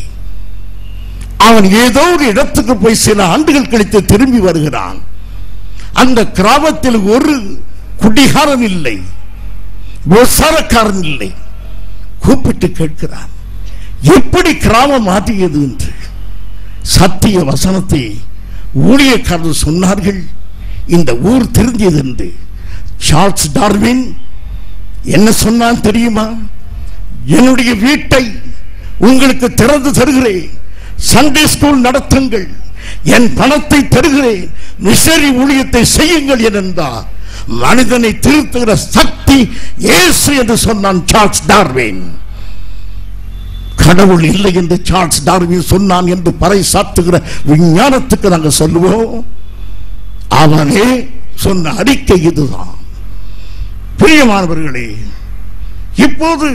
அவன் ஏதோ ஒரு இடத்துக்கு போய் சில ஆண்டுகள் கழித்து திரும்பி வருகிறான் அந்த கிராமத்தில் ஒரு குடிகாரன் இல்லை விவசாரக்காரன் இல்லை கூப்பிட்டு கேட்கிறான் எப்படி கிராமம் மாற்றியது என்று சத்திய வசனத்தை ஊழியக்காரர் சொன்னார்கள் இந்த ஊர் திருந்தியது என்று சார்ல்ஸ் டார்வின் என்ன சொன்னான் தெரியுமா என்னுடைய வீட்டை உங்களுக்கு திறந்து தருகிறேன் சண்டே ஸ்கூல் நடத்துங்கள் என் பணத்தை தருகிறேன் மிஷனரி ஊழியத்தை செய்யுங்கள் என்றார் மனிதனை திருத்துகிற சக்தி இயேசு என்று சொன்னான் சார்ல்ஸ் டார்வின் கடவுள் இல்லை என்று சார்ல்ஸ் டார்வின் சொன்னான் என்று பறை சாத்துகிற விஞ்ஞானத்துக்கு நாங்கள் சொல்லுவோம் அவனே சொன்ன அறிக்கை இதுதான் பிரியமானவர்களே இப்போது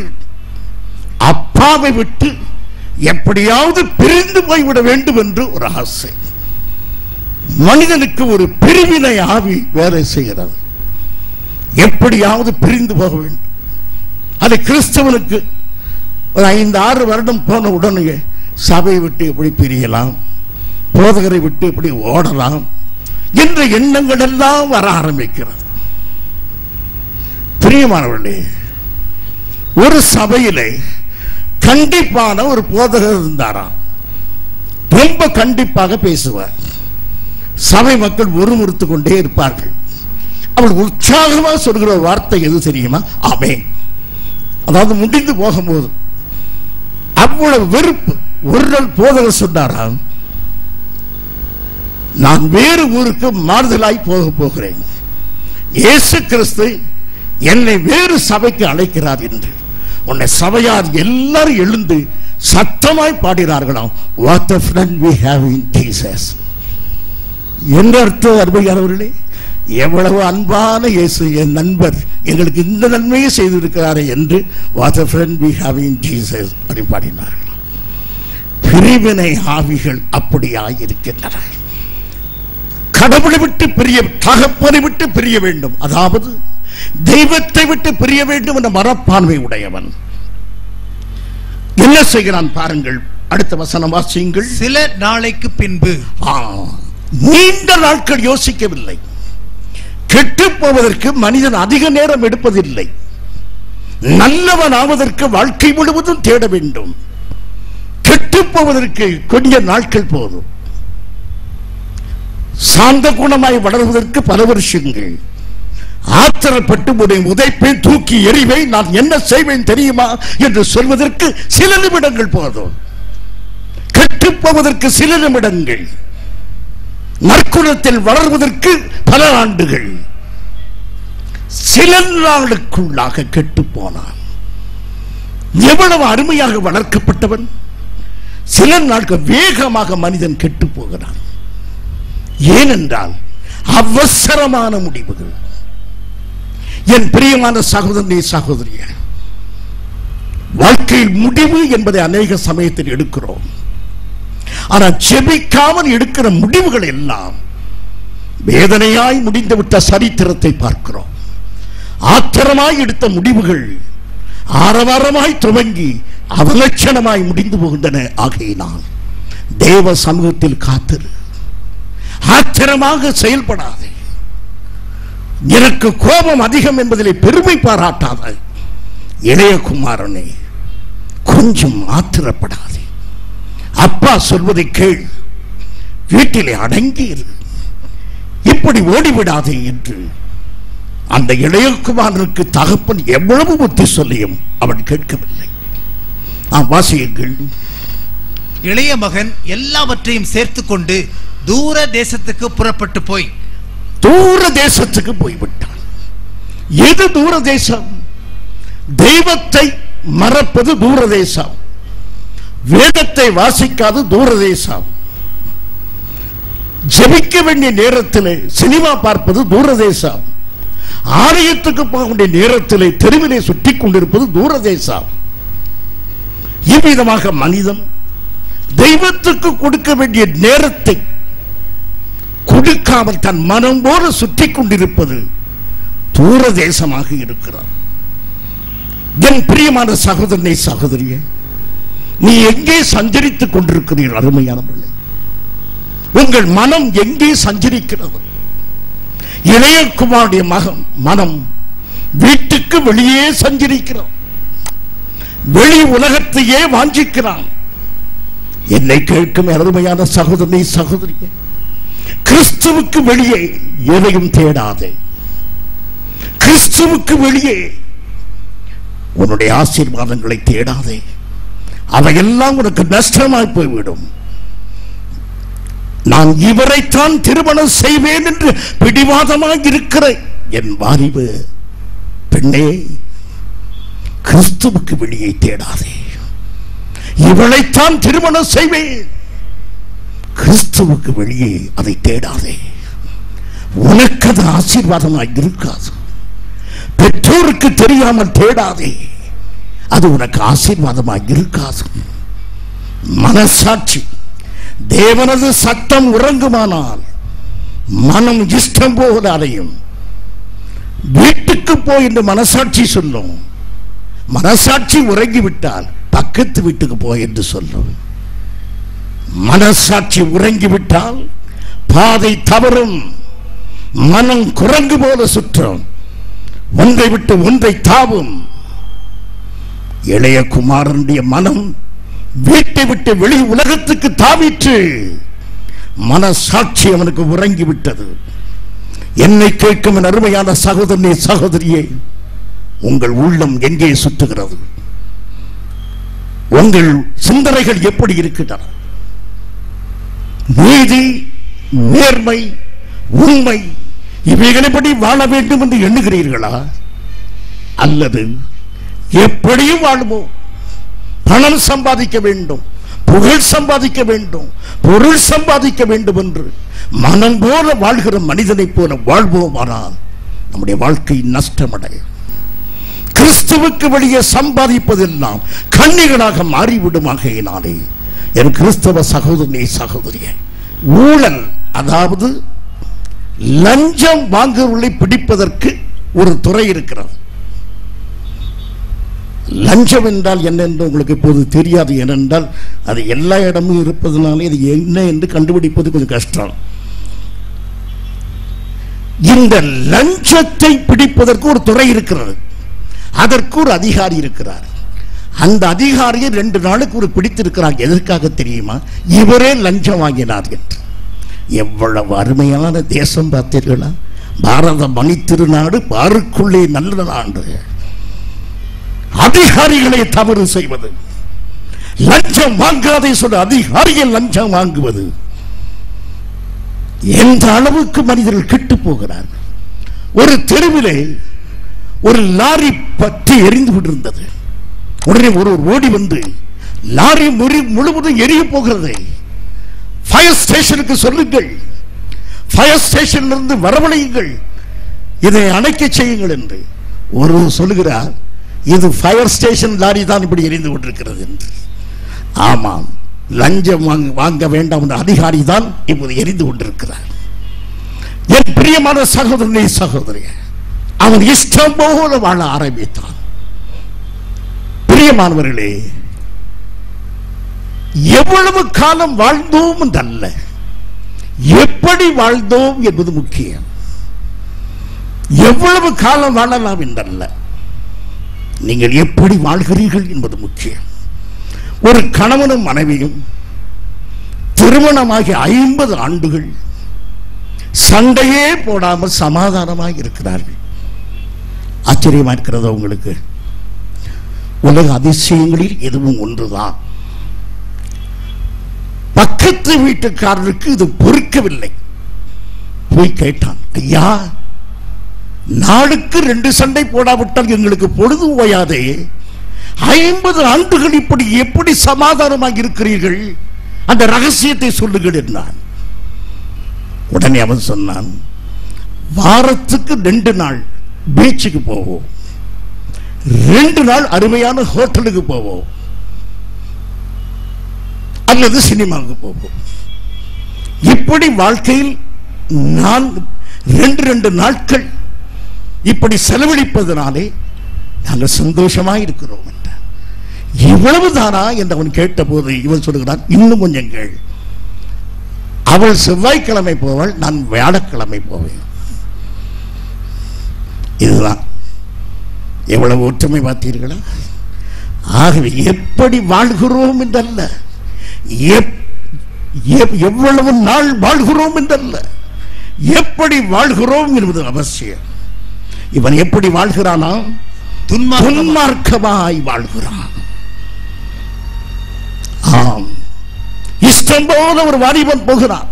அப்பாவை விட்டு எப்படியாவது பிரிந்து போய்விட வேண்டும் என்று ஒரு ஆசை மனிதனுக்கு ஒரு பிரிவினை ஆவி வேலை செய்கிறது எப்படியாவது பிரிந்து போக வேண்டும் அது கிறிஸ்தவனுக்கு ஒரு ஐந்து ஆறு வருடம் போன உடனே சபையை விட்டு எப்படி பிரியலாம் போதகரை விட்டு எப்படி ஓடலாம் என்ற எண்ணங்கள் எல்லாம் வர ஆரம்பிக்கிறது பிரியமானவர்களே ஒரு சபையிலே கண்டிப்பான ஒரு போதகர் இருந்தாராம் ரொம்ப கண்டிப்பாக பேசுவார் சபை மக்கள் ஒருமுறுத்து கொண்டே இருப்பார்கள் அவர் உற்சாகமா சொல்கிற ஒரு வார்த்தை எது தெரியுமா ஆமே அதாவது முடிந்து போகும்போது அவ்வளவு வெறுப்பு ஒரு நாள் போதகர் சொன்னாராம் நான் வேறு ஊருக்கு மாறுதலாய் போக போகிறேன் இயேசு கிறிஸ்து என்னை வேறு சபைக்கு அழைக்கிறார் என்று உன்னை சபையார் எல்லாரும் எழுந்து சத்தமாய் பாடினார்களாம் what a friend we have in Jesus என்ன அர்த்தம் அருமையானவர்களே எவ்வளவு அன்பான இயேசு என் நண்பர் எங்களுக்கு இந்த நன்மையை செய்திருக்கிறாரே என்று what a friend we have in Jesus அப்படி பாடினார்களாம் பிரிவினை ஆவிகள் அப்படியாய் இருக்கின்றன கடவுளை விட்டு பிரிய தகப்பனை விட்டு பிரிய வேண்டும் அதாவது தெய்வத்தை விட்டு பிரிய வேண்டும் என்ற மரப்பான்மை உடையவன் என்ன செய்கிறான் பாருங்கள் அடுத்த வசனம் வாசியுங்கள் சில நாளைக்கு பின்பு ஆ, நீண்ட நாட்கள் யோசிக்கவில்லை கெட்டு போவதற்கு மனிதன் அதிக நேரம் எடுப்பதில்லை நல்லவன் ஆவதற்கு வாழ்க்கை முழுவதும் தேட வேண்டும் கெட்டு போவதற்கு கொஞ்ச நாட்கள் போதும் சாந்த குணமாய் வளர்வதற்கு பல வருஷங்கள் ஆத்திரப்பட்டு உடைய உதைப்பை தூக்கி எறிவை நான் என்ன செய்வேன் தெரியுமா என்று சொல்வதற்கு சில நிமிடங்கள் போதும் கெட்டுப் போவதற்கு சில நிமிடங்கள் நற்குணத்தில் வளர்வதற்கு பல ஆண்டுகள் சில நாளுக்குள்ளாக கெட்டு போனான் எவ்வளவு அருமையாக வளர்க்கப்பட்டவன் சில நாட்கள் வேகமாக மனிதன் கெட்டு போகிறான் ஏனென்றால் அவசரமான முடிவுகள் என் பிரியமான சகோதரனே சகோதரிய வாழ்க்கையில் முடிவு என்பதை அநேக சமயத்தில் எடுக்கிறோம் ஆனால் ஜெபிக்காமல் எடுக்கிற முடிவுகள் எல்லாம் வேதனையாய் முடிந்துவிட்ட சரித்திரத்தை பார்க்கிறோம் ஆத்திரமாய் எடுத்த முடிவுகள் ஆரவாரமாய் துவங்கி அவலட்சணமாய் முடிந்து போகின்றன ஆகையினால் தேவ சமூகத்தில் காத்திரு ஆத்திரமாக செயல்படாதே எனக்கு கோபம் அதிகம் என்பதிலே பெருமை பாராட்டாத இளைய குமாரனே கொஞ்சம் ஆத்திரப்படாதே அப்பா சொல்வதை கேள் வீட்டிலே அடங்கி இரு இப்படி ஓடிவிடாதே என்று அந்த இளையகுமாரனுக்கு தகப்பன் எவ்வளவு புத்தி சொல்லியும் அவன் கேட்கவில்லை ஆ, வாசியுங்கள் இளைய மகன் எல்லாவற்றையும் சேர்த்துக்கொண்டு தூர தேசத்துக்கு புறப்பட்டு போய் தூர தேசத்துக்கு போய்விட்டான் எது தூர தேசம் தெய்வத்தை மறப்பது தூர தேசம் வேதத்தை வாசிக்காது தூர தேசம் ஜெபிக்க வேண்டிய நேரத்தில் சினிமா பார்ப்பது தூர தேசம் ஆலயத்துக்கு போக வேண்டிய நேரத்தில் தெருவிலே சுற்றி கொண்டிருப்பது தூர தேசம் இவ்விதமாக மனிதன் தெய்வத்துக்கு கொடுக்க வேண்டிய நேரத்தை கொடுக்காமல் தன் மனம் போல சுற்றி கொண்டிருப்பது தூர தேசமாக இருக்கிறார் என் பிரியமான சகோதரனை சகோதரியே நீ எங்கே சஞ்சரித்துக் கொண்டிருக்கிறீர் அருமையானவர்களே உங்கள் மனம் எங்கே சஞ்சரிக்கிறது இளையகுமாருடைய மகன் மனம் வீட்டுக்கு வெளியே சஞ்சரிக்கிறான் வெளி உலகத்தையே வாஞ்சிக்கிறான் என்னை கேட்கும் அருமையான சகோதரனை சகோதரியே கிறிஸ்துவுக்கு வெளியே எதையும் தேடாதே கிறிஸ்துவுக்கு வெளியே உன்னுடைய ஆசீர்வாதங்களை தேடாதே அவையெல்லாம் உனக்கு நஷ்டமாய் போய்விடும் நான் இவரைத்தான் திருமணம் செய்வேன் என்று பிடிவாதமாக இருக்கிற என் வாரிபு பெண்ணே கிறிஸ்துவுக்கு வெளியே தேடாதே இவளைத்தான் திருமணம் செய்வேன் கிறிஸ்துவுக்கு வெளியே அதை தேடாதே உனக்கு அது ஆசீர்வாதமாய் இருக்காது பெற்றோருக்கு தெரியாமல் தேடாதே அது உனக்கு ஆசீர்வாதமாய் இருக்காது மனசாட்சி தேவனது சத்தம் உறங்குமானால் மனம் இஷ்டம் போல அடையும் வீட்டுக்கு போய் என்று மனசாட்சி சொல்லும் மனசாட்சி உறங்கிவிட்டால் பக்கத்து வீட்டுக்கு போய் என்று சொல்லும் மனசாட்சி உறங்கிவிட்டால் பாதை தவறும் மனம் குரங்கு போல சுற்றும் ஒன்றை விட்டு ஒன்றை தாவும் இளைய குமாரனுடைய மனம் வீட்டை விட்டு வெளி உலகத்துக்கு தாவிற்று மனசாட்சி அவனுக்கு உறங்கி விட்டது என்னை கேட்கும் என் அருமையான சகோதரனே சகோதரியே உங்கள் உள்ளம் எங்கே சுற்றுகிறது உங்கள் சிந்தனைகள் எப்படி இருக்கின்றன நீதி நேர்மை உண்மை இவைகளின்படி வாழ வேண்டும் என்று எண்ணுகிறீர்களா அல்லது எப்படியும் வாழ்வோம் பணம் சம்பாதிக்க வேண்டும் புகழ் சம்பாதிக்க வேண்டும் பொருள் சம்பாதிக்க வேண்டும் என்று மனம் போல வாழ்கிற மனிதனைப் போல வாழ்வோமானால் நம்முடைய வாழ்க்கை நஷ்டமடையும் கிறிஸ்துவுக்கு வெளியே சம்பாதிப்பதெல்லாம் கன்னிகளாக மாறிவிடுமாகையினாலே என் கிறிஸ்தவ சகோதரனே சகோதரியே ஊழல் அதாவது லஞ்சம் வாங்குவதை பிடிப்பதற்கு ஒரு துறை இருக்கிறது லஞ்சம் என்றால் என்ன என்று உங்களுக்கு இப்போது தெரியாது ஏனென்றால் அது எல்லா இடமும் இருப்பதனாலே இது என்ன என்று கண்டுபிடிப்பது கொஞ்சம் கஷ்டம் இந்த லஞ்சத்தை பிடிப்பதற்கு ஒரு துறை இருக்கிறது அதற்கு ஒரு அதிகாரி இருக்கிறார் அந்த அதிகாரியை ரெண்டு நாளுக்கு ஒரு பிடித்திருக்கிறார் எதற்காக தெரியுமா இவரே லஞ்சம் வாங்கினார் என்று எவ்வளவு அருமையான தேசம் பார்த்தீர்களா பாரத மணி திருநாடு பாருக்குள்ளே நல்ல நாடு அதிகாரிகளை தவறு செய்வது லஞ்சம் வாங்காதே சொல்ல அதிகாரிகள் லஞ்சம் வாங்குவது எந்த அளவுக்கு மனிதர்கள் கெட்டு போகிறார்கள் ஒரு தெருவிலே ஒரு லாரி பற்றி எரிந்து கொண்டிருந்தது உடனே ஒருவர் ஓடி வந்து லாரி முறி முழுவதும் எரிய போகிறது ஃபயர் ஸ்டேஷனுக்கு சொல்லுங்கள் ஃபயர் ஸ்டேஷன்ல இருந்து வரவழையுங்கள் இதை அணைக்க செய்யுங்கள் என்று ஒருவர் சொல்லுகிறார் இது ஃபயர் ஸ்டேஷன் லாரி தான் இப்படி எரிந்து கொண்டிருக்கிறது என்று ஆமாம் லஞ்சம் வாங்க வாங்க வேண்டாம் என்ற அதிகாரி தான் இப்போது எரிந்து கொண்டிருக்கிறார் என் பிரியமான சகோதரனே சகோதரிய அவன் இஷ்டம் போல வாழ ஆரம்பித்தான் பிரியமானவர்களே எவ்வளவு காலம் வாழ்ந்தோம் என்றல்ல எப்படி வாழ்ந்தோம் என்பது முக்கியம் எவ்வளவு காலம் வாழலாம் என்றல்ல நீங்கள் எப்படி வாழ்கிறீர்கள் என்பது முக்கியம் ஒரு கணவனும் மனைவியும் திருமணமாகி ஐம்பது ஆண்டுகள் சண்டையே போடாமல் சமாதானமாக இருக்கிறார்கள் ஆச்சரியமா இருக்கிறதா உங்களுக்கு உலக அதிசயங்களில் எதுவும் ஒன்றுதான் பக்கத்து வீட்டுக்காரருக்கு இது பொறுக்கவில்லை போய் கேட்டான் ஐயா நாளுக்கு ரெண்டு சண்டை போடாவிட்டால் எங்களுக்கு பொழுது ஓயாதே ஐம்பது ஆண்டுகள் இப்படி எப்படி சமாதானமாக இருக்கிறீர்கள் அந்த ரகசியத்தை சொல்லுங்கள் என்றான் உடனே அவன் சொன்னான் வாரத்துக்கு ரெண்டு நாள் பீச்சுக்கு போவோம் ரெண்டு நாள் அருமையான ஹோட்டலுக்கு போவோம் அல்லது சினிமாவுக்கு போவோம் இப்படி வாழ்க்கையில் நான் ரெண்டு ரெண்டு நாட்கள் இப்படி செலவழிப்பதனாலே நாங்கள் சந்தோஷமாக இருக்கிறோம் என்றார் இவ்வளவுதானா என்று அவன் கேட்டபோது இவன் சொல்லுகிறான் இன்னும் கொஞ்சம் கேள் அவள் செவ்வாய்க்கிழமை போவாள் நான் வியாழக்கிழமை போவேன் இதுதான் எவ்வளவு ஒற்றுமை பார்த்தீர்களா ஆகவே எப்படி வாழ்கிறோம் என்றல்ல எப்- எப்- எவ்வளவு நாள் வாழ்கிறோம் என்றல்ல எப்படி வாழ்கிறோம் என்பது அவசியம் இவன் எப்படி வாழ்கிறானா துன்மார்க்கம் துன்மார்க்கமாய் வாழ்கிறான் ஆம் இஷ்டம் போல ஒரு வாலிபன் போகிறான்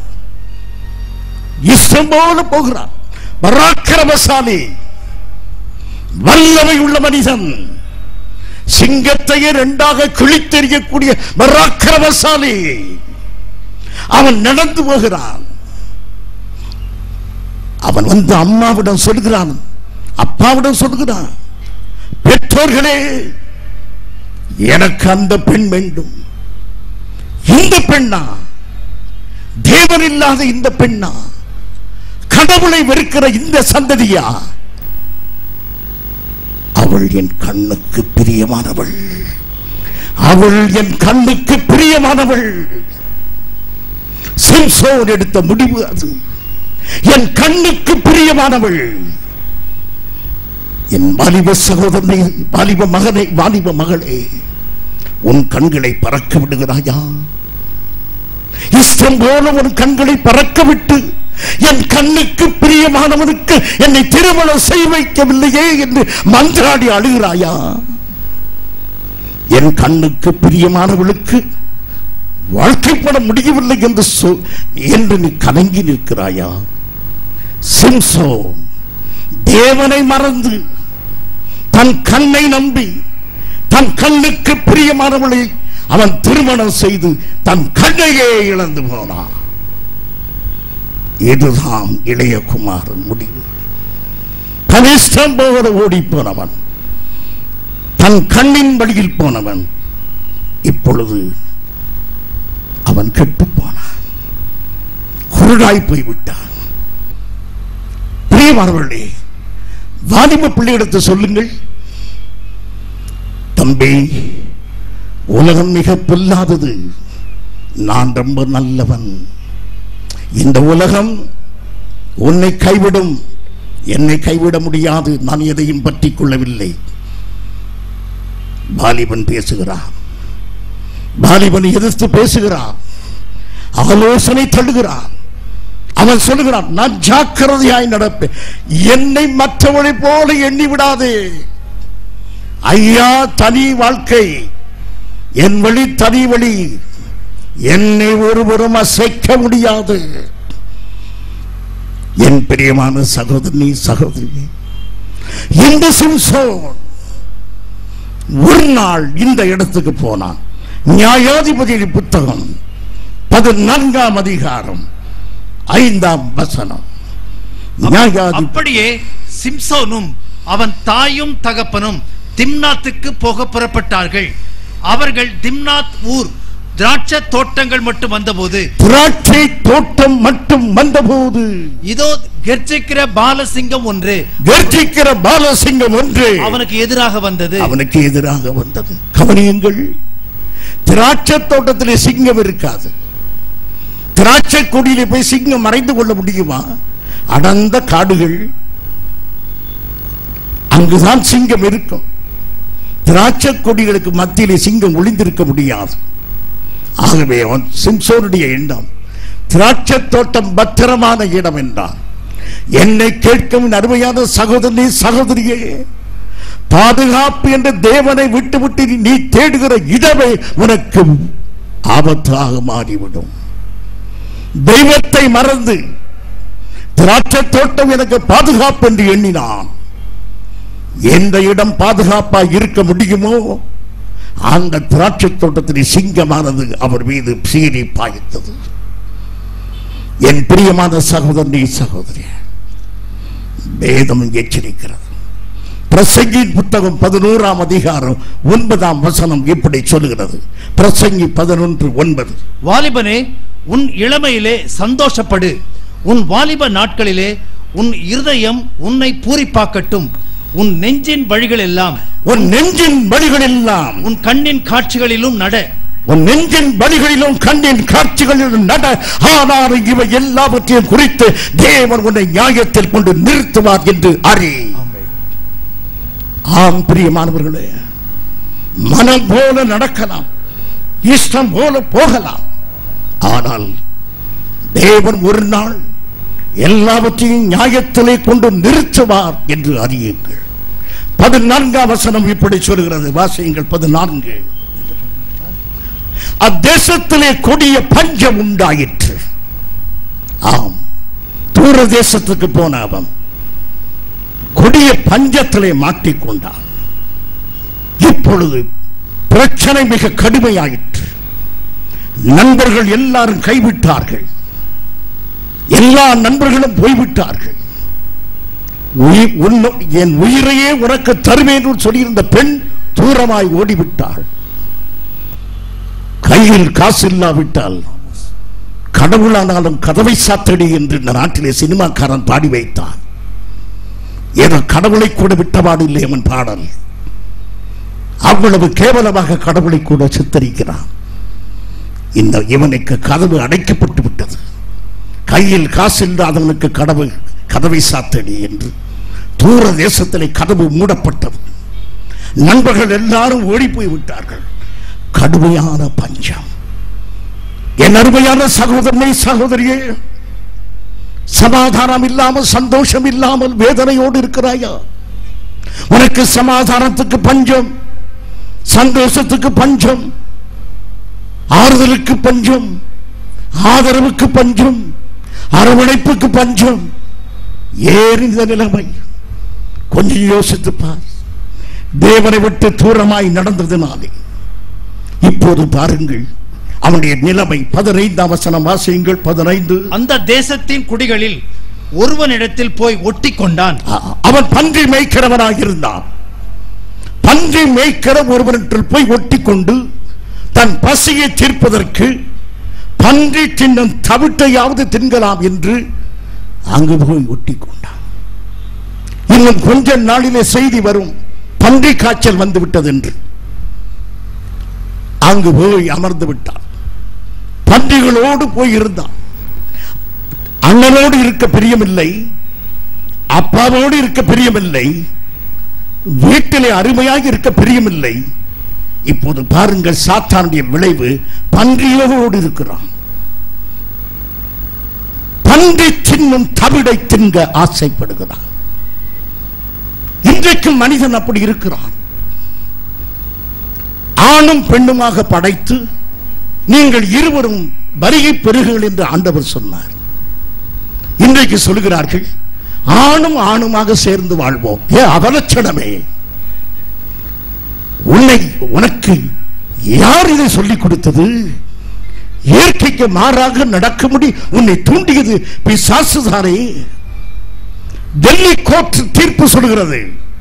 இஷ்டம் போல போகிறான் பராக்கிரமசாலி வல்லமை உள்ள மனிதன் சிங்கத்தையே இரண்டாக கிழித்தெறியக்கூடிய பராக்கிரமசாலி அவன் நடந்து போகிறான் அவன் வந்து அம்மாவிடம் சொல்கிறான் அப்பாவிடம் சொல்கிறான் பெற்றோர்களே எனக்கு அந்த பெண் வேண்டும் இந்த பெண்ணா தேவன் இல்லாத இந்த பெண்ணா கடவுளை வெறுக்கிற இந்த சந்ததியா அவள் என் கண்ணுக்கு பிரியமானவள் அவள் என் கண்ணுக்கு பிரியமானவள் சிம்சோன் எடுத்த முடிவு அது என் கண்ணுக்கு பிரியமானவள் என் வாலிப சகோதரனை வாலிப மகனை வாலிப மகளே உன் கண்களை பறக்க விடுகிறாயா இஷ்டம் போல உன் கண்களை பறக்க விட்டு என் கண்ணுக்கு பிரியமானவனுக்கு என்னை திருமணம் செய்ய வைக்கவில்லையே என்று மன்றாடி அழுகிறாயா என் கண்ணுக்கு பிரியமானவளுக்கு வாழ்க்கைப்பட முடியவில்லை என்று சொல் என்று நீ கலங்கி நிற்கிறாயா சிம்சோ தேவனை மறந்து தன் கண்ணை நம்பி தன் கண்ணுக்கு பிரியமானவளை அவன் திருமணம் செய்து தன் கண்ணையே இழந்து போனான் இதுதான் இளையகுமாரன் முடிவு கனிஷ்டம் போகிற ஓடி போனவன் தன் கண்ணின் வழியில் போனவன் இப்பொழுது அவன் கெட்டு போனான் குருடாய் போய்விட்டான் பிரியமானவர்களே வாலிப பிள்ளையிடத்து சொல்லுங்கள் தம்பி உலகம் மிக பொல்லாதது நான் ரொம்ப நல்லவன் இந்த உலகம் உன்னை கைவிடும் என்னை கைவிட முடியாது நான் எதையும் பற்றிக் கொள்ளவில்லை வாலிபன் பேசுகிறான் வாலிபன் எதிர்த்து பேசுகிறான் ஆலோசனை தள்ளுகிறான் அவன் சொல்லுகிறான் நான் ஜாக்கிரதையாய் நடப்பேன் என்னை மற்றவனை போல எண்ணி விடாதே ஐயா தனி வாழ்க்கை என் வழி தனி வழி என்னை ஒருவரும் அசைக்க முடியாது என் பிரியமான சகோதரி சகோதரி இந்த சிம்சோன் ஒரு நாள் இந்த இடத்துக்கு போனான் நியாயாதிபதி புத்தகம் பதினான்காம் அதிகாரம் ஐந்தாம் வசனம் நியாயாதிபதி அப்படியே சிம்சோனும் அவன் தாயும் தகப்பனும் திம்னாத்துக்கு போக புறப்பட்டார்கள் அவர்கள் திம்னாத் ஊர் திராட்சை தோட்டங்கள் மட்டும் வந்தபோது திராட்சை தோட்டம் மட்டும் வந்தபோது இதோ கெர்ச்சிக்கிற பாலசிங்கம் ஒன்று கர்ஜிக்கிற பாலசிங்கம் ஒன்று அவனுக்கு எதிராக வந்தது அவனுக்கு எதிராக வந்தது கவனியுங்கள் திராட்சை தோட்டத்திலே சிங்கம் இருக்காது திராட்சை கொடியிலே போய் சிங்கம் மறைந்து கொள்ள முடியுமா அடர்ந்த காடுகள் அங்குதான் சிங்கம் இருக்கும் திராட்சை கொடிகளுக்கு மத்தியிலே சிங்கம் ஒளிந்திருக்க முடியாது ஆகவே அவன் சிம்சோனுடைய எண்ணம் திராட்சை தோட்டம் பத்திரமான இடம் என்றான் என்னை கேட்கும் என் அருமையான சகோதரி சகோதரியே பாதுகாப்பு என்ற தேவனை விட்டுவிட்டு நீ- நீ தேடுகிற இடமே உனக்கு ஆபத்தாக மாறிவிடும் தெய்வத்தை மறந்து திராட்சை தோட்டம் எனக்கு பாதுகாப்பு என்று எண்ணினான் எந்த இடம் பாதுகாப்பாக இருக்க முடியுமோ அந்த திராட்சை தோட்டத்தில் சிங்கமானது அவர் மீது சீறி பாய்த்தது என் பிரியமான சகோதரனே சகோதரி வேதம் எச்சரிக்கிறது பிரசங்கின் புத்தகம் பதினோராம் அதிகாரம் ஒன்பதாம் வசனம் இப்படி சொல்லுகிறது பிரசங்கி பதினொன்று ஒன்பது வாலிபனே உன் இளமையிலே சந்தோஷப்படு உன் வாலிப நாட்களிலே உன் இருதயம் உன்னை பூரிப்பாக்கட்டும் உன் நெஞ்சின் வழிகள் எல்லாம் உன் நெஞ்சின் வழிகளெல்லாம் உன் கண்ணின் காட்சிகளிலும் நட உன் நெஞ்சின் வழிகளிலும் கண்ணின் காட்சிகளிலும் நட ஆனால் இவை எல்லாவற்றையும் குறித்து தேவன் உன்னை நியாயத்தில் கொண்டு நிறுத்துவார் என்று அறி ஆம் பிரியமானவர்களே மனம் போல நடக்கலாம் இஷ்டம் போல போகலாம் ஆனால் தேவன் ஒரு நாள் எல்லாவற்றையும் நியாயத்திலே கொண்டு நிறுத்துவார் என்று அறியுங்கள் பதினான்காம் வசனம் இப்படி சொல்கிறது வாசியுங்கள் பதினான்கு அத்தேசத்திலே கொடிய பஞ்சம் உண்டாயிற்று ஆம் தூர தேசத்துக்கு போன அவன் கொடிய பஞ்சத்திலே மாட்டிக்கொண்டான் இப்பொழுது பிரச்சனை மிக கடுமையாயிற்று நண்பர்கள் எல்லாரும் கைவிட்டார்கள் எல்லா நண்பர்களும் போய்விட்டார்கள் உயி- உன்னு- என் உயிரையே உனக்கு தருவேன் என்று சொல்லியிருந்த பெண் தூரமாய் ஓடிவிட்டாள் கையில் காசு இல்லாவிட்டால் கடவுளானாலும் கதவை சாத்தடி என்று இந்த நாட்டிலே சினிமாக்காரன் பாடி வைத்தான் ஏதோ கடவுளை கூட விட்டபாடு இல்லை அவன் பாடல் அவ்வளவு கேவலமாக கடவுளை கூட சித்தரிக்கிறான் இந்த இவனுக்கு கதவு அடைக்கப்பட்டு விட்டது கையில் காசு இல்லாதவனுக்கு கடவு கதவை சாத்தடி என்று தூர தேசத்திலே கதவு மூடப்பட்டது நண்பர்கள் எல்லாரும் ஓடி போய் விட்டார்கள் கடுமையான பஞ்சம் என் அருமையான சகோதரனை சகோதரியே சமாதானம் இல்லாமல் சந்தோஷம் இல்லாமல் வேதனையோடு இருக்கிறாயா உனக்கு சமாதானத்துக்கு பஞ்சம் சந்தோஷத்துக்கு பஞ்சம் ஆறுதலுக்கு பஞ்சம் ஆதரவுக்கு பஞ்சம் அரவணைப்புக்கு பஞ்சம் ஏன் இந்த நிலைமை கொஞ்சம் யோசித்து பார் தேவனை விட்டு தூரமாய் நடந்ததினாலே இப்போது பாருங்கள் அவனுடைய நிலைமை பதினைந்தாம் வசனம் வாசியுங்கள் பதினைந்து அந்த தேசத்தின் குடிகளில் ஒருவனிடத்தில் போய் ஒட்டி கொண்டான் அ- அவன் பன்றி மேய்க்கிறவனாக இருந்தான் பன்றி மேய்க்கிற ஒருவனிடத்தில் போய் ஒட்டி கொண்டு தன் பசியை தீர்ப்பதற்கு பன்றி தின்னும் தவிட்டையாவது தின்கலாம் என்று அங்கு போய் ஒட்டி கொண்டான் இன்னும் கொஞ்ச நாளிலே செய்தி வரும் பன்றி காய்ச்சல் வந்து விட்டது என்று அங்கு போய் அமர்ந்து விட்டான் பன்றிகளோடு போய் இருந்தான் அண்ணனோடு இருக்க பிரியமில்லை அப்பாவோடு இருக்க பிரியமில்லை வீட்டிலே அருமையாக இருக்க பிரியமில்லை இப்போது பாருங்கள் சாத்தானுடைய விளைவு பன்றியோடு இருக்கிறான் பன்றி தின்னும் தவிடை தின்க ஆசைப்படுகிறான் இன்றைக்கும் மனிதன் அப்படி இருக்கிறான் ஆணும் பெண்ணுமாக படைத்து நீங்கள் இருவரும் வருகை பெறுகள் என்று ஆண்டவர் சொன்னார் இன்றைக்கு சொல்கிறார்கள் ஆணும் ஆணுமாக சேர்ந்து வாழ்வோம் ஏ அவலட்சணமே உன்னை உனக்கு யார் இதை சொல்லிக் கொடுத்தது இயற்கைக்கு மாறாக நடக்கும்படி உன்னை தூண்டியது பிசாசுதானே டெல்லி கோர்ட் தீர்ப்பு சொல்கிறது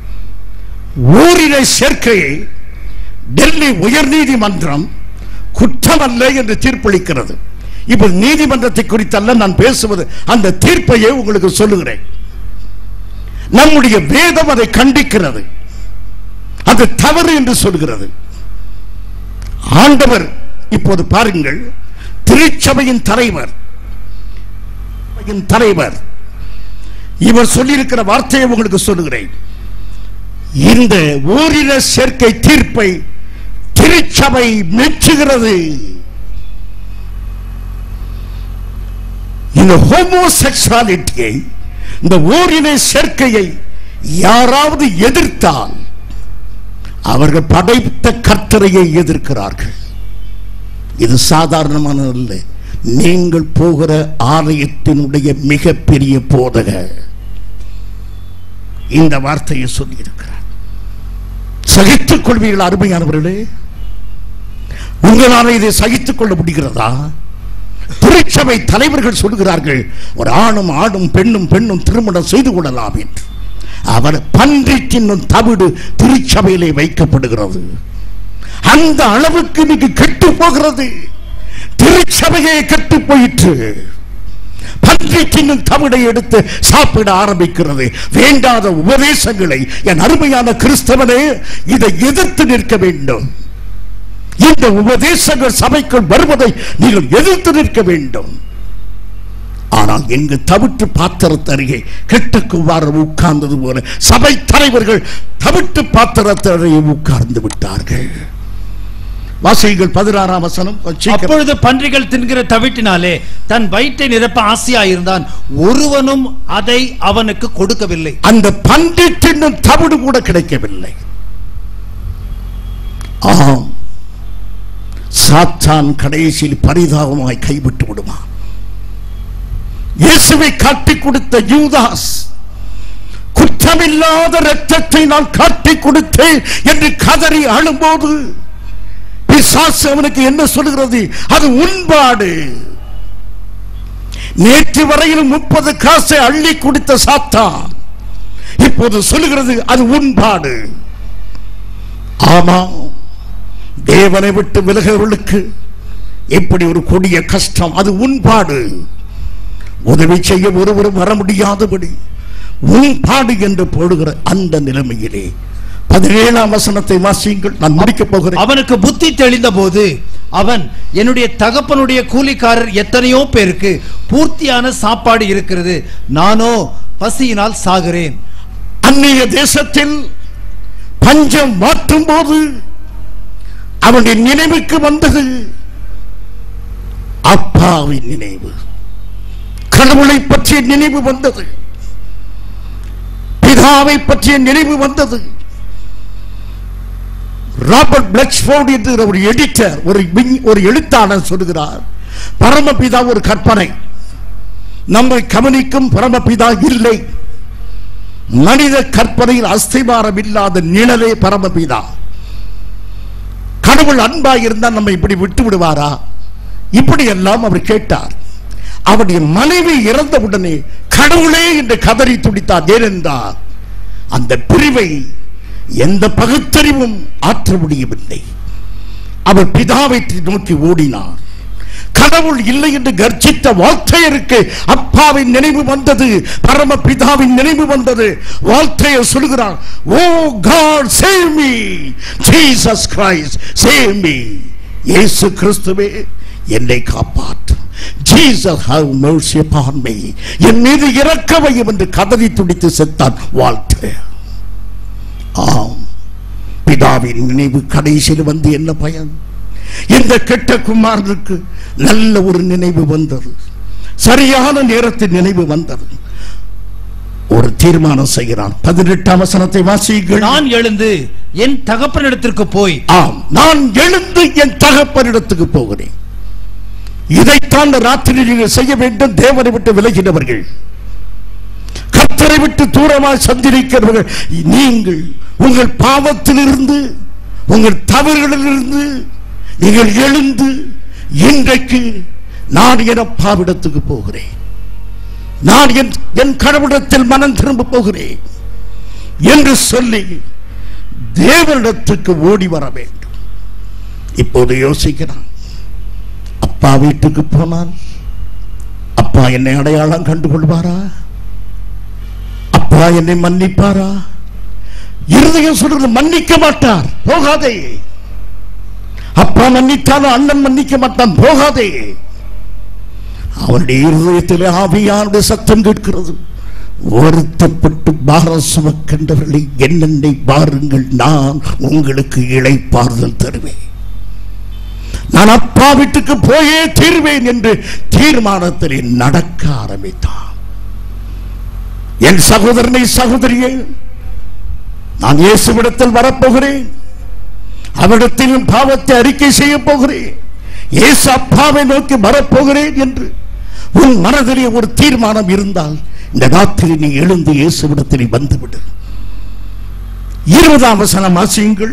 ஊரினை சேர்க்கையை டெல்லி உயர்நீதிமன்றம் குற்றமல்ல என்று தீர்ப்பளிக்கிறது இப்ப நீதிமன்றத்தை குறித்தல்ல நான் பேசுவது அந்த தீர்ப்பையே உங்களுக்கு சொல்லுகிறேன் நம்முடைய வேதம் அதை கண்டிக்கிறது அது தவறு என்று சொல்கிறது ஆண்டவர் இப்போது பாருங்கள் திருச்சபையின் தலைவர் சபையின் தலைவர் இவர் சொல்லியிருக்கிற வார்த்தையை உங்களுக்கு சொல்லுகிறேன் இந்த ஓரின சேர்க்கை தீர்ப்பை திருச்சபை மெச்சுகிறது இந்த ஹோமோசெக்சுவாலிட்டியை இந்த ஓரின சேர்க்கையை யாராவது எதிர்த்தால் அவர்கள் படைத்த கர்த்தரையை எதிர்க்கிறார்கள் இது சாதாரணமான அல்ல நீங்கள் போகிற ஆலயத்தினுடைய மிகப்பெரிய போதகர் இந்த வார்த்தையை சொல்லியிருக்கிறார் சகித்துக் கொள்வீர்கள் அருமையானவர்களே உங்களால் இதை சகித்துக் கொள்ள முடிகிறதா திருச்சபை தலைவர்கள் சொல்கிறார்கள் ஒரு ஆணும் ஆணும் பெண்ணும் பெண்ணும் திருமணம் செய்து கொள்ளலாம் என்று அவர் பன்றி தின்னும் தவிடு திருச்சபையிலே வைக்கப்படுகிறது அந்த அளவுக்கு இன்னைக்கு கெட்டு போகிறது திருச்சபையே கெட்டு போயிற்று பன்றி தின்னும் தவிடை எடுத்து சாப்பிட ஆரம்பிக்கிறது வேண்டாத உபதேசங்களை என் அருமையான கிறிஸ்தவனே இதை எதிர்த்து நிற்க வேண்டும் இந்த உபதேசங்கள் சபைக்குள் வருவதை நீங்கள் எதிர்த்து நிற்க வேண்டும் ஆனால் எங்கு தவிட்டு பாத்திரத்தருகே கெட்டுக்குவாறு உட்கார்ந்தது போல சபை தலைவர்கள் தவிட்டு பாத்திரத்தருகே உட்கார்ந்து விட்டார்கள் வாசிகள் பதினாறாம் வசனம் கொஞ்சம் சீக்கிரம். அப்பொழுது பன்றிகள் தின்கிற தவிட்டினாலே தன் வயிற்றை நிரப்ப ஆசையாயிருந்தான் ஒருவனும் அதை அவனுக்கு கொடுக்கவில்லை அந்த பன்றி தின்னும் தவிடு கூட கிடைக்கவில்லை ஆம் சாத்தான் கடைசியில் பரிதாபமாய் கைவிட்டு விடுவான் இயேசுவை காட்டிக் கொடுத்த யூதாஸ் குற்றமில்லாத இரத்தத்தை நான் காட்டிக் கொடுத்தேன் என்று கதறி அழும்போது பிசாசு அவனுக்கு என்ன சொல்கிறது அது உண்பாடு நேற்று வரையில் முப்பது காசை அள்ளி குடித்த சாத்தான் இப்போது சொல்லுகிறது அது உண்பாடு ஆமா தேவனை விட்டு விலகிறவர்களுக்கு இப்படி ஒரு கொடிய கஷ்டம் அது உண்பாடு உதவி செய்ய ஒருவரும் வர முடியாதபடி உண்பாடு என்று போடுகிற அந்த நிலைமையிலே பதினேழாம் வசனத்தை வாசியுங்கள் நான் முடிக்கப் போகிறேன் அவனுக்கு புத்தி தெளிந்த போது அவன் என்னுடைய தகப்பனுடைய கூலிக்காரர் எத்தனையோ பேருக்கு பூர்த்தியான சாப்பாடு இருக்கிறது நானோ பசியினால் சாகிறேன் அந்நிய தேசத்தில் பஞ்சம் மாற்றும் போது அவனுடைய நினைவுக்கு வந்தது அப்பாவின் நினைவு கடவுளை பற்றிய நினைவு வந்தது பிதாவை பற்றிய நினைவு வந்தது ராபர்ட் பிளக்ஸ்போர்ட் என்று ஒரு எடிட்டர் ஒரு விஞ்- ஒரு எழுத்தாளர் சொல்கிறார் பரமபிதா ஒரு கற்பனை நம்மை கவனிக்கும் பரமபிதா இல்லை மனித கற்பனையில் அஸ்திபாரம் இல்லாத நிழலே பரமபிதா கடவுள் அன்பா இருந்தால் நம்ம இப்படி விட்டு விடுவாரா இப்படி எல்லாம் அவர் கேட்டார் அவருடைய மனைவி இறந்த உடனே கடவுளே என்று கதறி துடித்தார் ஏனென்றால் அந்த பிரிவை எந்த பகுத்தறிவும் ஆற்ற முடியவில்லை அவர் பிதாவை நோக்கி ஓடினார் கடவுள் இல்லை என்று கர்ஜித்த வார்த்தையருக்கு அப்பாவின் நினைவு வந்தது பரம பிதாவின் நினைவு வந்தது வார்த்தையர் சொல்கிறார் oh God save me Jesus Christ save me இயேசு கிறிஸ்துவே என்னை காப்பாற்றும் Jesus have mercy upon me என் மீது இறக்கவையும் என்று கதறி துடித்து செத்தான் வாழ்த்து ஆம் பிதாவின் நினைவு கடைசியில் வந்து என்ன பயன் இந்த கெட்ட குமாரனுக்கு நல்ல ஒரு நினைவு வந்தது சரியான நேரத்தில் நினைவு வந்தது ஒரு தீர்மானம் செய்கிறான் பதினெட்டாம் வசனத்தை வாசியுங்கள் நான் எழுந்து என் தகப்பனிடத்திற்கு போய் ஆம் நான் எழுந்து என் தகப்பனிடத்துக்கு போகிறேன் இதைத்தான் இந்த ராத்திரி நீங்கள் செய்ய வேண்டும் தேவனை விட்டு விலகினவர்கள் கர்த்தரை விட்டு தூரமாய் சந்திரிக்கிறவர்கள் நீங்கள் உங்கள் பாவத்திலிருந்து உங்கள் தவறுகளிலிருந்து நீங்கள் எழுந்து இன்றைக்கு நான் என் அப்பாவிடத்துக்கு போகிறேன் நான் என் என் கடவுளத்தில் மனம் திரும்ப போகிறேன் என்று சொல்லி தேவனிடத்துக்கு ஓடி வர வேண்டும் இப்போது யோசிக்கிறான் அப்பா வீட்டுக்கு போனால் அப்பா என்னை அடையாளம் கண்டுகொள்வாரா அப்பா என்னை மன்னிப்பாரா இருதயம் சொல்றது மன்னிக்க மாட்டார் போகாதே அப்பா மன்னித்தாலும் அண்ணன் மன்னிக்க மாட்டான் போகாதே அவனுடைய இருதயத்தில் ஆவியானுடைய சத்தம் கேட்கிறது வருத்தப்பட்டு பாரம் சுமக்கின்றவர்களை என்னென்னை பாருங்கள் நான் உங்களுக்கு இளைப்பாறுதல் தருவேன் நான் அப்பா வீட்டுக்கு போயே தீர்வேன் என்று தீர்மானத்தில் நடக்க ஆரம்பித்தான் என் சகோதரனை சகோதரியே நான் இயேசுவிடத்தில் வரப்போகிறேன் அவரிடத்திலும் பாவத்தை அறிக்கை செய்ய போகிறேன் இயேசு அப்பாவை நோக்கி வரப்போகிறேன் என்று உன் மனதிலே ஒரு தீர்மானம் இருந்தால் இந்த ராத்திரி நீ எழுந்து இயேசுவிடத்திலே வந்துவிடு இருபதாம் வசனம் வாசியுங்கள்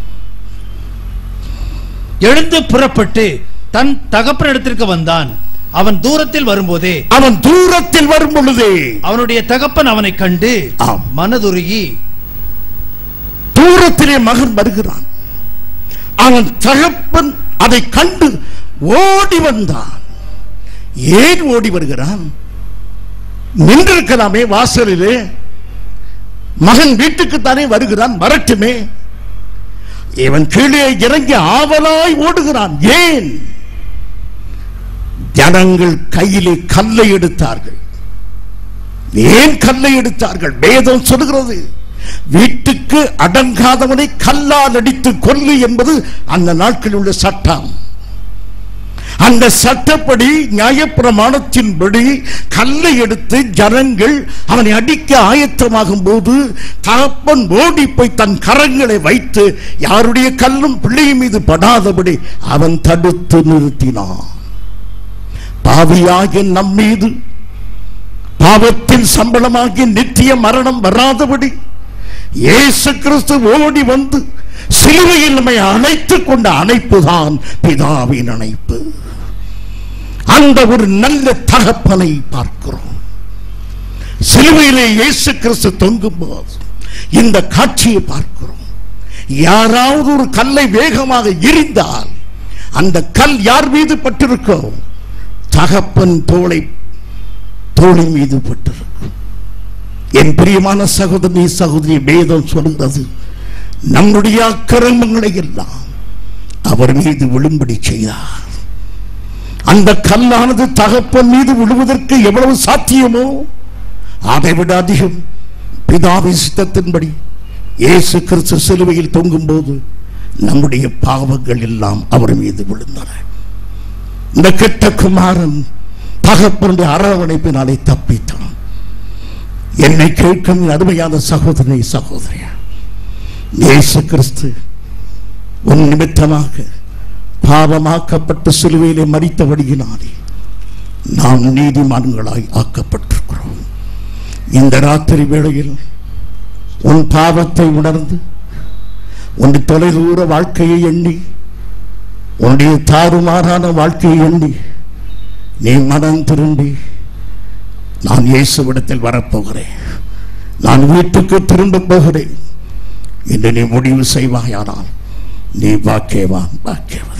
எழுந்து புறப்பட்டு தன் தகப்பனிடத்திற்கு வந்தான் அவன் தூரத்தில் வரும்போதே அவன் தூரத்தில் வரும் பொழுதே அவனுடைய தகப்பன் அவனை கண்டு ஆம். மனதுருகி தூரத்திலே மகன் வருகிறான் அவன் தகப்பன் அதை கண்டு ஓடி வந்தான் ஏன் ஓடி வருகிறான் நின்றிருக்கலாமே வாசலிலே மகன் வீட்டுக்கு தானே வருகிறான் வரட்டுமே இவன் கீழே இறங்கி ஆவலாய் ஓடுகிறான் ஏன் ஜனங்கள் கையிலே கல்லை எடுத்தார்கள் ஏன் கல்லை எடுத்தார்கள் வேதம் சொல்கிறது வீட்டுக்கு அடங்காதவனை கல்லால் அடித்து கொல்லு என்பது அந்த நாட்களில் உள்ள சட்டம் அந்த சட்டப்படி நியாயப்பிரமாணத்தின்படி கல்லை எடுத்து ஜனங்கள் அவனை அடிக்க ஆயத்தமாகும் போது தகப்பன் ஓடி போய் தன் கரங்களை வைத்து யாருடைய கல்லும் பிள்ளை மீது படாதபடி அவன் தடுத்து நிறுத்தினான் பாவியாகிய நம் மீது பாவத்தின் சம்பளமாகிய நித்திய மரணம் வராதபடி இயேசு கிறிஸ்து ஓடி வந்து சிலுவையில் நம்மை அணைத்துக் கொண்ட அணைப்பு தான் பிதாவின் அணைப்பு அந்த ஒரு நல்ல தகப்பனை பார்க்கிறோம் சிலுவையிலே இயேசு கிறிஸ்து தொங்கும் போது இந்த காட்சியை பார்க்கிறோம் யாராவது ஒரு கல்லை வேகமாக எரிந்தால் அந்த கல் யார் மீது பட்டிருக்கோம் தகப்பன் தோளை தோளின் மீது பட்டிருக்கும் என் பிரியமான சகோதரி சகோதரி வேதம் சொல்கிறது நம்முடைய அக்கிரமங்களை எல்லாம் அவர் மீது விழும்படி செய்தார் அந்த கல்லானது தகப்பன் மீது விழுவதற்கு எவ்வளவு சாத்தியமோ அதை விட அதிகம் பிதாவின் சித்தத்தின்படி இயேசு கிறிஸ்து சிலுவையில் தொங்கும் போது நம்முடைய பாவங்கள் எல்லாம் அவர் மீது விழுந்தன இந்த கெட்ட குமாரன் தகப்பனுடைய அரவணைப்பினாலே தப்பித்தான் என்னை கேட்கும் என் அருமையான சகோதரனை சகோதரியா இயேசு கிறிஸ்து உன் நிமித்தமாக பாவமாக்கப்பட்ட சிலுவையிலே மறித்தபடியினாலே நாம் நீதிமான்களாய் ஆக்கப்பட்டிருக்கிறோம் இந்த ராத்திரி வேளையில் உன் பாவத்தை உணர்ந்து உன் தொலைதூர வாழ்க்கையை எண்ணி உன்னுடைய தாறுமாறான வாழ்க்கையை எண்ணி நீ மனம் திரும்பி நான் இயேசுவிடத்தில் வரப்போகிறேன் நான் வீட்டுக்கு திரும்ப போகிறேன் என்று நீ முடிவு செய்வாயானால் நீ வாக்கியவான் வாக்கியவதி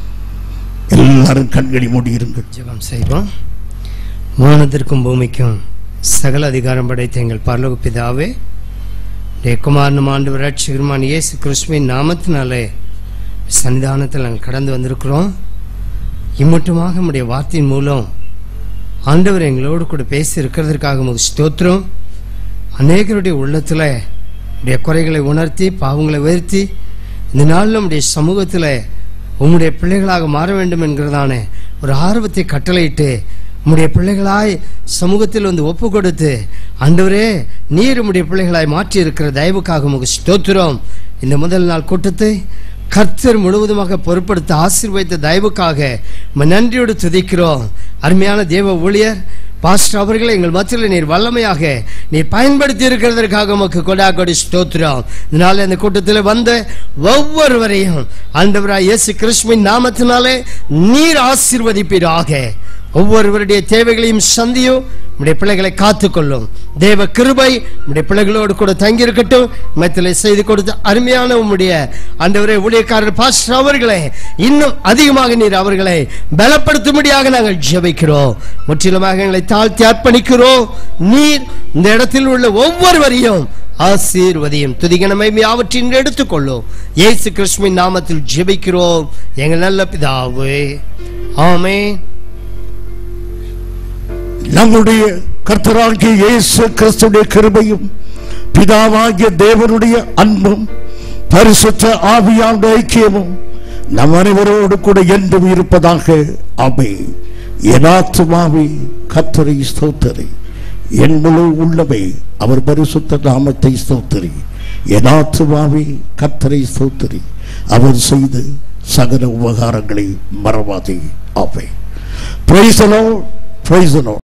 எல்லாரும் கண்களை மூடியிருங்கள் ஜெபம் செய்வோம் வானத்திற்கும் பூமிக்கும் சகல அதிகாரம் படைத்த எங்கள் பரலோக பிதாவே உடைய குமாரனும் ஆண்டு ரட்சகருமான இயேசு கிறிஸ்துவின் நாமத்தினாலே சன்னிதானத்தில் நாங்கள் கடந்து வந்திருக்கிறோம் இம்மட்டுமாக நம்முடைய வார்த்தையின் மூலம் ஆண்டவர் எங்களோடு கூட பேசி இருக்கிறதற்காக உங்களுக்கு ஸ்தோத்திரம் அநேகருடைய உள்ளத்தில் உடைய குறைகளை உணர்த்தி பாவங்களை உயர்த்தி இந்த நாளில் நம்முடைய சமூகத்தில் உம்முடைய பிள்ளைகளாக மாற வேண்டும் என்கிறதான ஒரு ஆர்வத்தை கட்டளையிட்டு உம்முடைய பிள்ளைகளாய் சமூகத்தில் வந்து ஒப்பு கொடுத்து ஆண்டவரே நீர் உம்முடைய பிள்ளைகளாய் மாற்றி இருக்கிற தயவுக்காக உங்களுக்கு ஸ்தோத்திரம் இந்த முதல் நாள் கூட்டத்தை கர்த்தர் முழுவதுமாக பொறுப்படுத்த ஆசீர்வதித்த தயவுக்காக உம்மை நன்றியோடு துதிக்கிறோம் அருமையான தேவ ஊழியர் பாஸ்டர் அவர்களை எங்கள் மத்தியில் நீர் வல்லமையாக நீர் பயன்படுத்தி இருக்கிறதற்காக உமக்கு கொடா கொடி ஸ்தோத்திரம் இதனால இந்த கூட்டத்தில் வந்த ஒவ்வொருவரையும் ஆண்டவராய் இயேசு கிறிஸ்துவின் நாமத்தினாலே நீர் ஆசீர்வதிப்பீராக ஒவ்வொருவருடைய தேவைகளையும் சந்தியும் உடைய பிள்ளைகளை காத்துக்கொள்ளும் தேவ கிருபை உடைய பிள்ளைகளோடு கூட தங்கி இருக்கட்டும் மத்தில செய்து கொடுத்த அருமையான உம்முடைய ஆண்டவரே ஊழியக்காரர் பாஸ்டர் அவர்களை இன்னும் அதிகமாக நீர் அவர்களை பலப்படுத்தும்படியாக நாங்கள் ஜெபிக்கிறோம் முற்றிலுமாக எங்களை தாழ்த்தி அர்ப்பணிக்கிறோம் நீர் இந்த இடத்தில் உள்ள ஒவ்வொருவரையும் ஆசீர்வதியும் துதிகனமை யாவற்றின் எடுத்துக்கொள்ளும் இயேசு கிறிஸ்துவின் நாமத்தில் ஜெபிக்கிறோம் எங்கள் நல்ல பிதாவே ஆமென் நம்முடைய கர்த்தராகிய இயேசு கிறிஸ்துடைய கிருபையும் பிதாவாகிய தேவனுடைய அன்பும் பரிசுத்த ஆவியாண்ட ஐக்கியமும் நம் அனைவரோடு கூட என்றும் இருப்பதாக அவை என் ஆத்துமாவே கத்தரை ஸ்தோத்தரை என் முழு உள்ளவை அவர் பரிசுத்த நாமத்தை ஸ்தோத்தரி என் ஆத்துமாவே கத்தரை ஸ்தோத்தரி அவர் செய்த சகல உபகாரங்களை மறவாதே ஆவே பிரைசலோ பிரைசலோ